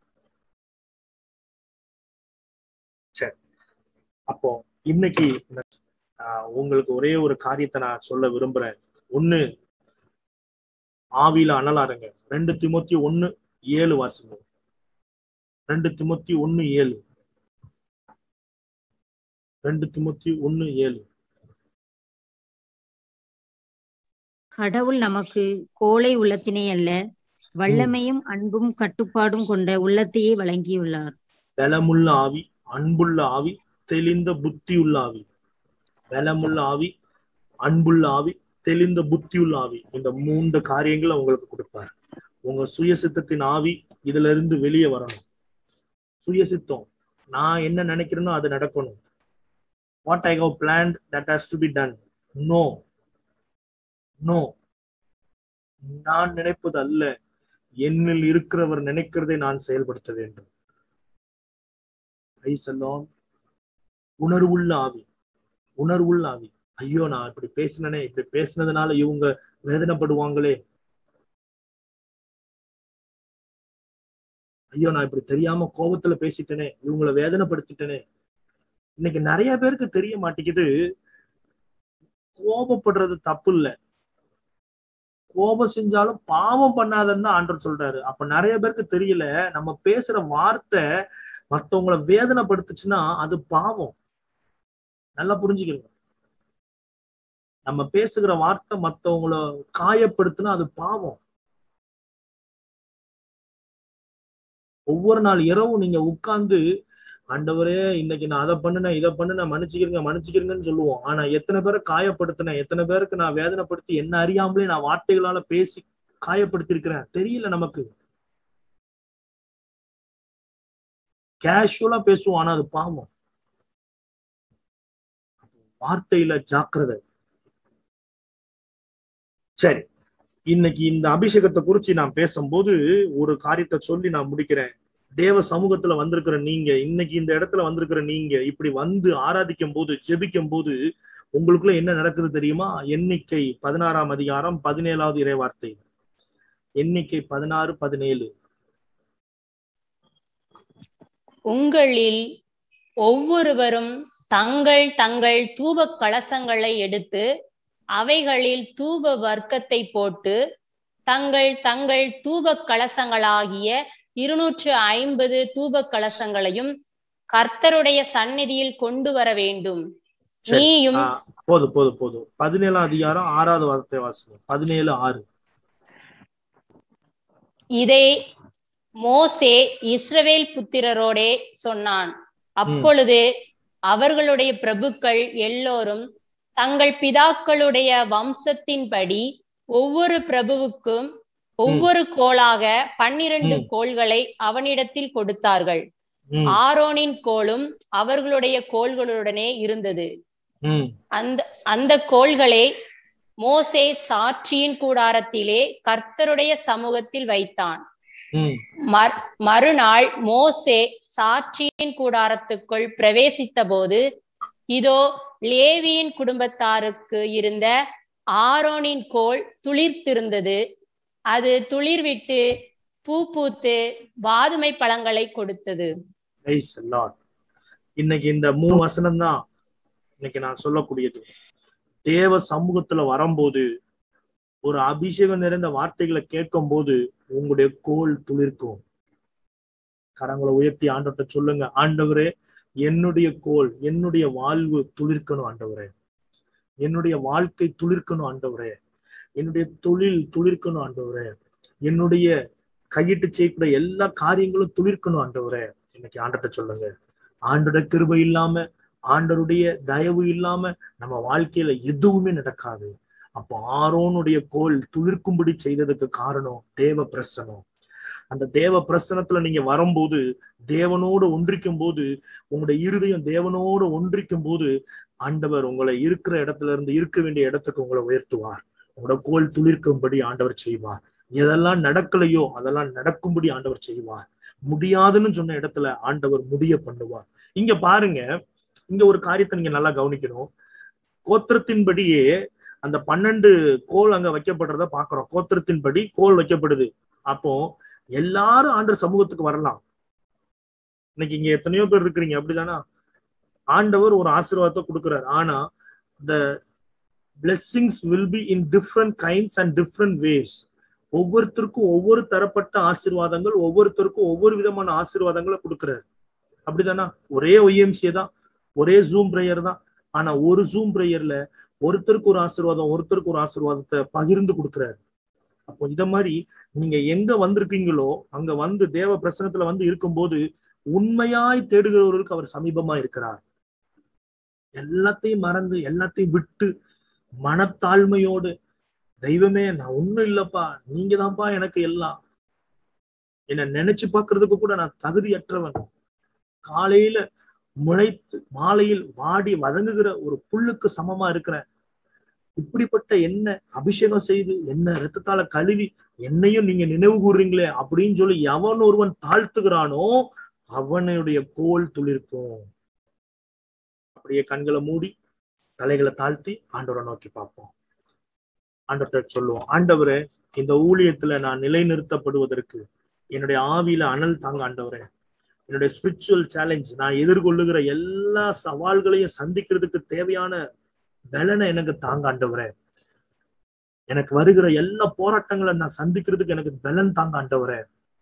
சரி அப்போ இன்னைக்கு ஆஹ் உங்களுக்கு ஒரே ஒரு காரியத்தை நான் சொல்ல விரும்புறேன் ஒண்ணு ஆவியில அனலாருங்க ரெண்டு திமுத்தி ஒண்ணு ஏழு வாசிங்க ரெண்டு திமுத்தி ஒண்ணு ஏழு ரெண்டு திமுத்தி ஒண்ணு ஏழு கடவுள் நமக்கு கோழை உள்ளத்தினை அல்ல வல்லமையும் அன்பும் கட்டுப்பாடும் கொண்ட உள்ளத்தையே வழங்கியுள்ளார் பலமுள்ள ஆவி அன்புள்ள ஆவி தெளிந்த புத்தியுள்ள ஆவி பலமுள்ள ஆவி அன்புள்ள ஆவி தெளிந்த புத்தியுள்ள ஆவி இந்த மூன்று காரியங்களை உங்களுக்கு கொடுப்பார் உங்க சுயசித்தத்தின் ஆவி இதுல இருந்து வெளியே வரணும் சுயசித்தம் நான் என்ன நினைக்கிறேனோ அது நடக்கணும் what I have planned that has to be done no no நான் நினைப்பது அல்ல என்னில் இருக்கிறவர் நினைக்கிறதை நான் செயல்படுத்த வேண்டும் Praise the Lord. உணர்வுள்ள ஆவி உணர்வுள்ள ஆவி ஐயோ நான் இப்படி பேசினனே இப்படி பேசினதுனால இவங்க வேதனைப்படுவாங்களே ஐயோ நான் இப்படி தெரியாம கோபத்துல பேசிட்டேனே இவங்கள வேதனைப்படுத்திட்டேனே இன்னைக்கு நிறைய பேருக்கு தெரிய மாட்டேங்குது கோபப்படுறது தப்பு இல்ல கோபம் செஞ்சாலும் பாவம் பண்ணாதன்னு தான் ஆண்டவர் சொல்றாரு அப்ப நிறைய பேருக்கு தெரியல நம்ம பேசுற வார்த்தை மத்தவங்கள வேதனைப்படுத்துச்சுன்னா அது பாவம் நல்லா புரிஞ்சுக்கணும் நம்ம பேசுகிற வார்த்தை மத்தவங்கள காயப்படுத்தினா அது பாவம் ஒவ்வொரு நாள் இரவும் நீங்க உட்கார்ந்து ஆண்டவரே இன்னைக்கு நான் அதை பண்ணுனேன் இதை பண்ணுனேன் மன்னிச்சுக்கிறீங்க மன்னிச்சுக்கிறீங்கன்னு சொல்லுவோம் ஆனா எத்தனை பேரை காயப்படுத்தினேன் எத்தனை பேருக்கு நான் வேதனைப்படுத்தி என்ன அறியாமலே நான் வார்த்தைகளால பேசி காயப்படுத்தி இருக்கிறேன் தெரியல நமக்கு கேஷுவலா பேசுவோம் ஆனா அது பாவம் வார்த்தையில ஜாக்கிரதை சரி இன்னைக்கு இந்த அபிஷேகத்தை குறிச்சு நான் பேசும்போது ஒரு காரியத்தை சொல்லி நான் முடிக்கிறேன் தேவ சமூகத்துல வந்திருக்கிற நீங்க இன்னைக்கு இந்த இடத்துல வந்திருக்கிற நீங்க இப்படி வந்து ஆராதிக்கும் போது ஜெபிக்கும் போது உங்களுக்குள்ள என்ன நடக்குது தெரியுமா எண்ணிக்கை பதினாறாம் அதிகாரம் பதினேழாவது இறைவார்த்தை எண்ணிக்கை பதினாறு பதினேழு உங்களில் ஒவ்வொருவரும் தங்கள் தங்கள் தூப கலசங்களை எடுத்து அவைகளில் தூப வர்க்கத்தை போட்டு தங்கள் தங்கள் தூப கலசங்களாகிய இருநூற்று ஐம்பது தூப கலசங்களையும் கர்த்தருடைய சந்நிதியில் கொண்டு வர வேண்டும் சரி. நீயும் ஆ, போதும் போதும் போதும் பதினேழாம் அதிகாரம் ஆறாவது வார்த்தை வாசிங்க பதினேழு ஆறு இதை மோசே இஸ்ரவேல் புத்திரரோடே சொன்னான் அப்பொழுது அவர்களுடைய பிரபுக்கள் எல்லோரும் தங்கள் பிதாக்களுடைய வம்சத்தின்படி ஒவ்வொரு பிரபுவுக்கும் ஒவ்வொரு கோலாக பன்னிரண்டு ம். கோள்களை அவனிடத்தில் கொடுத்தார்கள் ம், ஆரோனின் கோலும் அவர்களுடைய கோள்களுடனே இருந்தது ம், அந்த அந்த கோள்களை மோசே சாட்சியின் கூடாரத்திலே கர்த்தருடைய சமூகத்தில் வைத்தான் ம், மர்- மறுநாள் மோசே சாட்சியின் கூடாரத்துக்குள் பிரவேசித்த போது இதோ லேவியின் குடும்பத்தாருக்கு இருந்த ஆரோனின் கோல் துளிர்த்திருந்தது அது துளிர்விட்டு பூ பூத்து வாதுமை பழங்களை கொடுத்தது praise the Lord. இன்னைக்கு இந்த மூணு வசனம் தான் இன்னைக்கு நான் சொல்லக்கூடியது தேவ சமூகத்துல வரும்போது ஒரு அபிஷேகம் நிறைந்த வார்த்தைகளை கேட்கும் போது உங்களுடைய கோல் துளிர்க்கும் கரங்களை உயர்த்தி ஆண்டவர்கிட்ட சொல்லுங்க ஆண்டவரே என்னுடைய கோல் என்னுடைய வாழ்வு துளிர்க்கணும் ஆண்டவரே என்னுடைய வாழ்க்கை துளிர்க்கணும் ஆண்டவரே என்னுடைய தொழில் துளிர்க்கணும் ஆண்டவரே என்னுடைய கையிட்டு செய்யக்கூடிய எல்லா காரியங்களும் துளிர்க்கணும் ஆண்டவரே இன்னைக்கு ஆண்டர்கிட்ட சொல்லுங்க ஆண்டோட கிருபை இல்லாம ஆண்டருடைய தயவு இல்லாம நம்ம வாழ்க்கையில எதுவுமே நடக்காது அப்போ ஆரோனுடைய கோல் துளிர்க்கும்படி செய்ததுக்கு காரணம் தேவ பிரசனம் அந்த தேவ பிரசனத்துல நீங்க வரும்போது தேவனோடு ஒன்றிக்கும் போது உங்களுடைய இருதயம் தேவனோடு ஒன்றிக்கும் போது ஆண்டவர் உங்களை இருக்கிற இடத்துல இருந்து இருக்க வேண்டிய இடத்துக்கு உங்களை உயர்த்துவார் உங்களோட கோல் துளிர்க்கும்படி ஆண்டவர் செய்வார் எதெல்லாம் நடக்கலையோ அதெல்லாம் நடக்கும்படி ஆண்டவர் செய்வார் முடியாதுன்னு சொன்ன இடத்துல ஆண்டவர் முடிய பண்ணுவார் இங்க பாருங்க இங்க ஒரு காரியத்தை நீங்க நல்லா கவனிக்கணும் கோத்திரத்தின்படியே அந்த பன்னெண்டு கோல் அங்க வைக்கப்படுறத பாக்குறோம் கோத்திரத்தின்படி கோல் வைக்கப்படுது அப்போ எல்லாரும் ஆண்டவர் சமூகத்துக்கு வரலாம் இன்னைக்கு இங்க எத்தனையோ பேர் இருக்கிறீங்க அப்படிதானா ஆண்டவர் ஒரு ஆசீர்வாதத்தை கொடுக்கிறார் ஆனா the blessings will be in different kinds and different ways ஒவ்வொருத்தருக்கும் ஒவ்வொரு தரப்பட்ட ஆசீர்வாதங்கள் ஒவ்வொருத்தருக்கும் ஒவ்வொரு விதமான ஆசீர்வாதங்களை கொடுக்கிறார் அப்படிதானா ஒரே ஒய்எம்சிஏ தான் ஒரே ஜூம் பிரேயர் தான் ஆனா ஒரு ஜூம் பிரேயர்ல ஒருத்தருக்கு ஒரு ஆசீர்வாதம் ஒருத்தருக்கு ஒரு ஆசீர்வாதத்தை பகிர்ந்து கொடுக்கிறாரு அப்போ இத மாதிரி நீங்க எங்க வந்திருக்கீங்களோ அங்க வந்து தேவ பிரசனத்துல வந்து இருக்கும்போது உண்மையாய் தேடுகிறவர்களுக்கு அவர் சமீபமா இருக்கிறார் எல்லாத்தையும் மறந்து எல்லாத்தையும் விட்டு மனத்தாழ்மையோடு தெய்வமே நான் ஒண்ணும் இல்லப்பா நீங்க தான்ப்பா எனக்கு எல்லாம் என்ன நினைச்சு பார்க்கிறதுக்கு கூட நான் தகுதியற்றவன் காலையில முளைத்து மாலையில் வாடி வதங்குகிற ஒரு புல்லுக்கு சமமா இருக்கிறேன் இப்படிப்பட்ட என்ன அபிஷேகம் செய்து என்ன ரத்தத்தால கழுவி என்னையும் நீங்க நினைவு கூறுறீங்களே அப்படின்னு சொல்லி எவன் ஒருவன் தாழ்த்துகிறானோ அவனுடைய கோல் துளிர்க்கும் அப்படியே கண்களை மூடி தலைகளை தாழ்த்தி ஆண்டவரை நோக்கி பார்ப்போம் ஆண்டவர்கிட்ட சொல்லுவோம் ஆண்டவரே இந்த ஊழியத்துல நான் நிலைநிறுத்தப்படுவதற்கு என்னுடைய ஆவியில அனல் தாங்க ஆண்டவரே என்னுடைய ஸ்பிரிச்சுவல் சேலஞ்ச் நான் எதிர்கொள்ளுகிற எல்லா சவால்களையும் சந்திக்கிறதுக்கு தேவையான பலனை எனக்கு தாங்க ஆண்டவரே எனக்கு வருகிற எல்லா போராட்டங்களை நான் சந்திக்கிறதுக்கு எனக்கு பலன் தாங்க ஆண்டவரே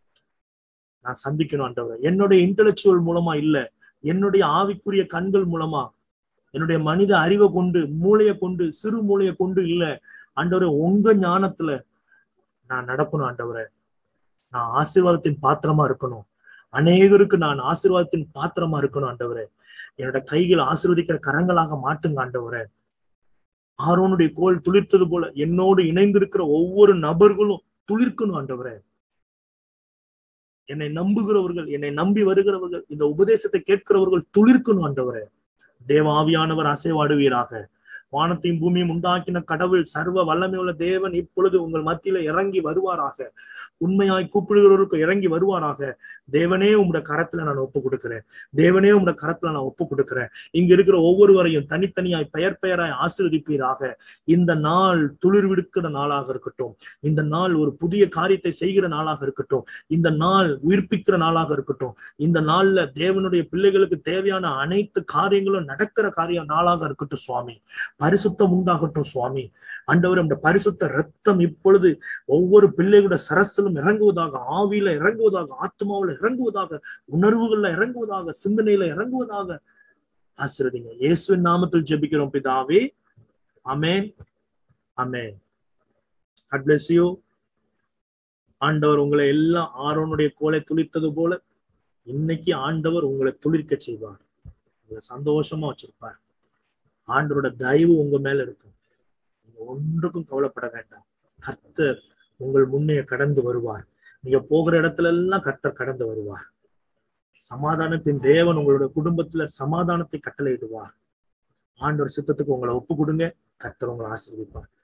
நான் சந்திக்கணும் ஆண்டவரே என்னுடைய இன்டெலெக்சுவல் மூலமா இல்ல என்னுடைய ஆவிக்குரிய கண்கள் மூலமா என்னுடைய மனித அறிவை கொண்டு மூளையை கொண்டு சிறு மூளையை கொண்டு இல்ல ஆண்டவரே உங்க ஞானத்துல நான் நடக்கணும் ஆண்டவரே நான் ஆசீர்வாதத்தின் பாத்திரமா இருக்கணும் அநேகருக்கு நான் ஆசீர்வாதத்தின் பாத்திரமா இருக்கணும் ஆண்டவரே என்னோட கைகள் ஆசீர்வதிக்கிற கரங்களாக மாட்டுங்க ஆண்டவரே ஆரோனுடைய கோல் துளிர்த்தது போல என்னோடு இணைந்திருக்கிற ஒவ்வொரு நபர்களும் துளிர்க்கணும் ஆண்டவரே என்னை நம்புகிறவர்கள் என்னை நம்பி வருகிறவர்கள் இந்த உபதேசத்தை கேட்கிறவர்கள் துளிர்க்கணும் ஆண்டவரே தேவாவியானவர் அசைவாடுவீராக வானத்தையும் பூமியும் உண்டாக்கின கடவுள் சர்வ வல்லமையுள்ள தேவன் இப்பொழுது உங்கள் மத்தியில இறங்கி வருவாராக உண்மையாய் கூப்பிடுகிறவருக்கு இறங்கி வருவாராக தேவனே உம்முடைய கரத்துல நான் ஒப்பு கொடுக்கிறேன் தேவனே உம்முடைய கரத்துல நான் ஒப்பு கொடுக்கிறேன் இங்க இருக்கிற ஒவ்வொருவரையும் தனித்தனியாய் பெயர் பெயராய் ஆசீர்வதிப்பீராக இந்த நாள் துளிர் விடுக்கிற நாளாக இருக்கட்டும் இந்த நாள் ஒரு புதிய காரியத்தை செய்கிற நாளாக இருக்கட்டும் இந்த நாள் உயிர்ப்பிக்கிற நாளாக இருக்கட்டும் இந்த நாள்ல தேவனுடைய பிள்ளைகளுக்கு தேவையான அனைத்து காரியங்களும் நடக்கிற காரிய நாளாக இருக்கட்டும் சுவாமி பரிசுத்தம் உண்டாகட்டும் சுவாமி ஆண்டவர் அந்த பரிசுத்த ரத்தம் இப்பொழுது ஒவ்வொரு பிள்ளைகளோட சரசிலும் இறங்குவதாக ஆவியில இறங்குவதாக ஆத்மாவில இறங்குவதாக உணர்வுகள்ல இறங்குவதாக சிந்தனையில இறங்குவதாக ஆசிரதிங்க இயேசுவின் நாமத்தில் ஜெபிக்கிறோம் பிதாவே அமேன் அமேன் God bless you ஆண்டவர் உங்களை எல்லாம் ஆரோனுடைய கோலை துளித்தது போல இன்னைக்கு ஆண்டவர் உங்களை துளிர்க்க செய்வார் உங்களை சந்தோஷமா வச்சிருப்பார் ஆண்டவரோட தயவு உங்க மேல இருக்கும் நீங்க ஒன்றுக்கும் கவலைப்பட வேண்டாம் கர்த்தர் உங்கள் முன்னே கடந்து வருவார் நீங்க போகிற இடத்துல எல்லாம் கர்த்தர் கடந்து வருவார் சமாதானத்தின் தேவன் உங்களோட குடும்பத்துல சமாதானத்தை கட்டளையிடுவார் ஆண்டவர் சித்தத்துக்கு உங்களை ஒப்பு கொடுங்க கர்த்தர் உங்களை ஆசீர்வதிப்பார்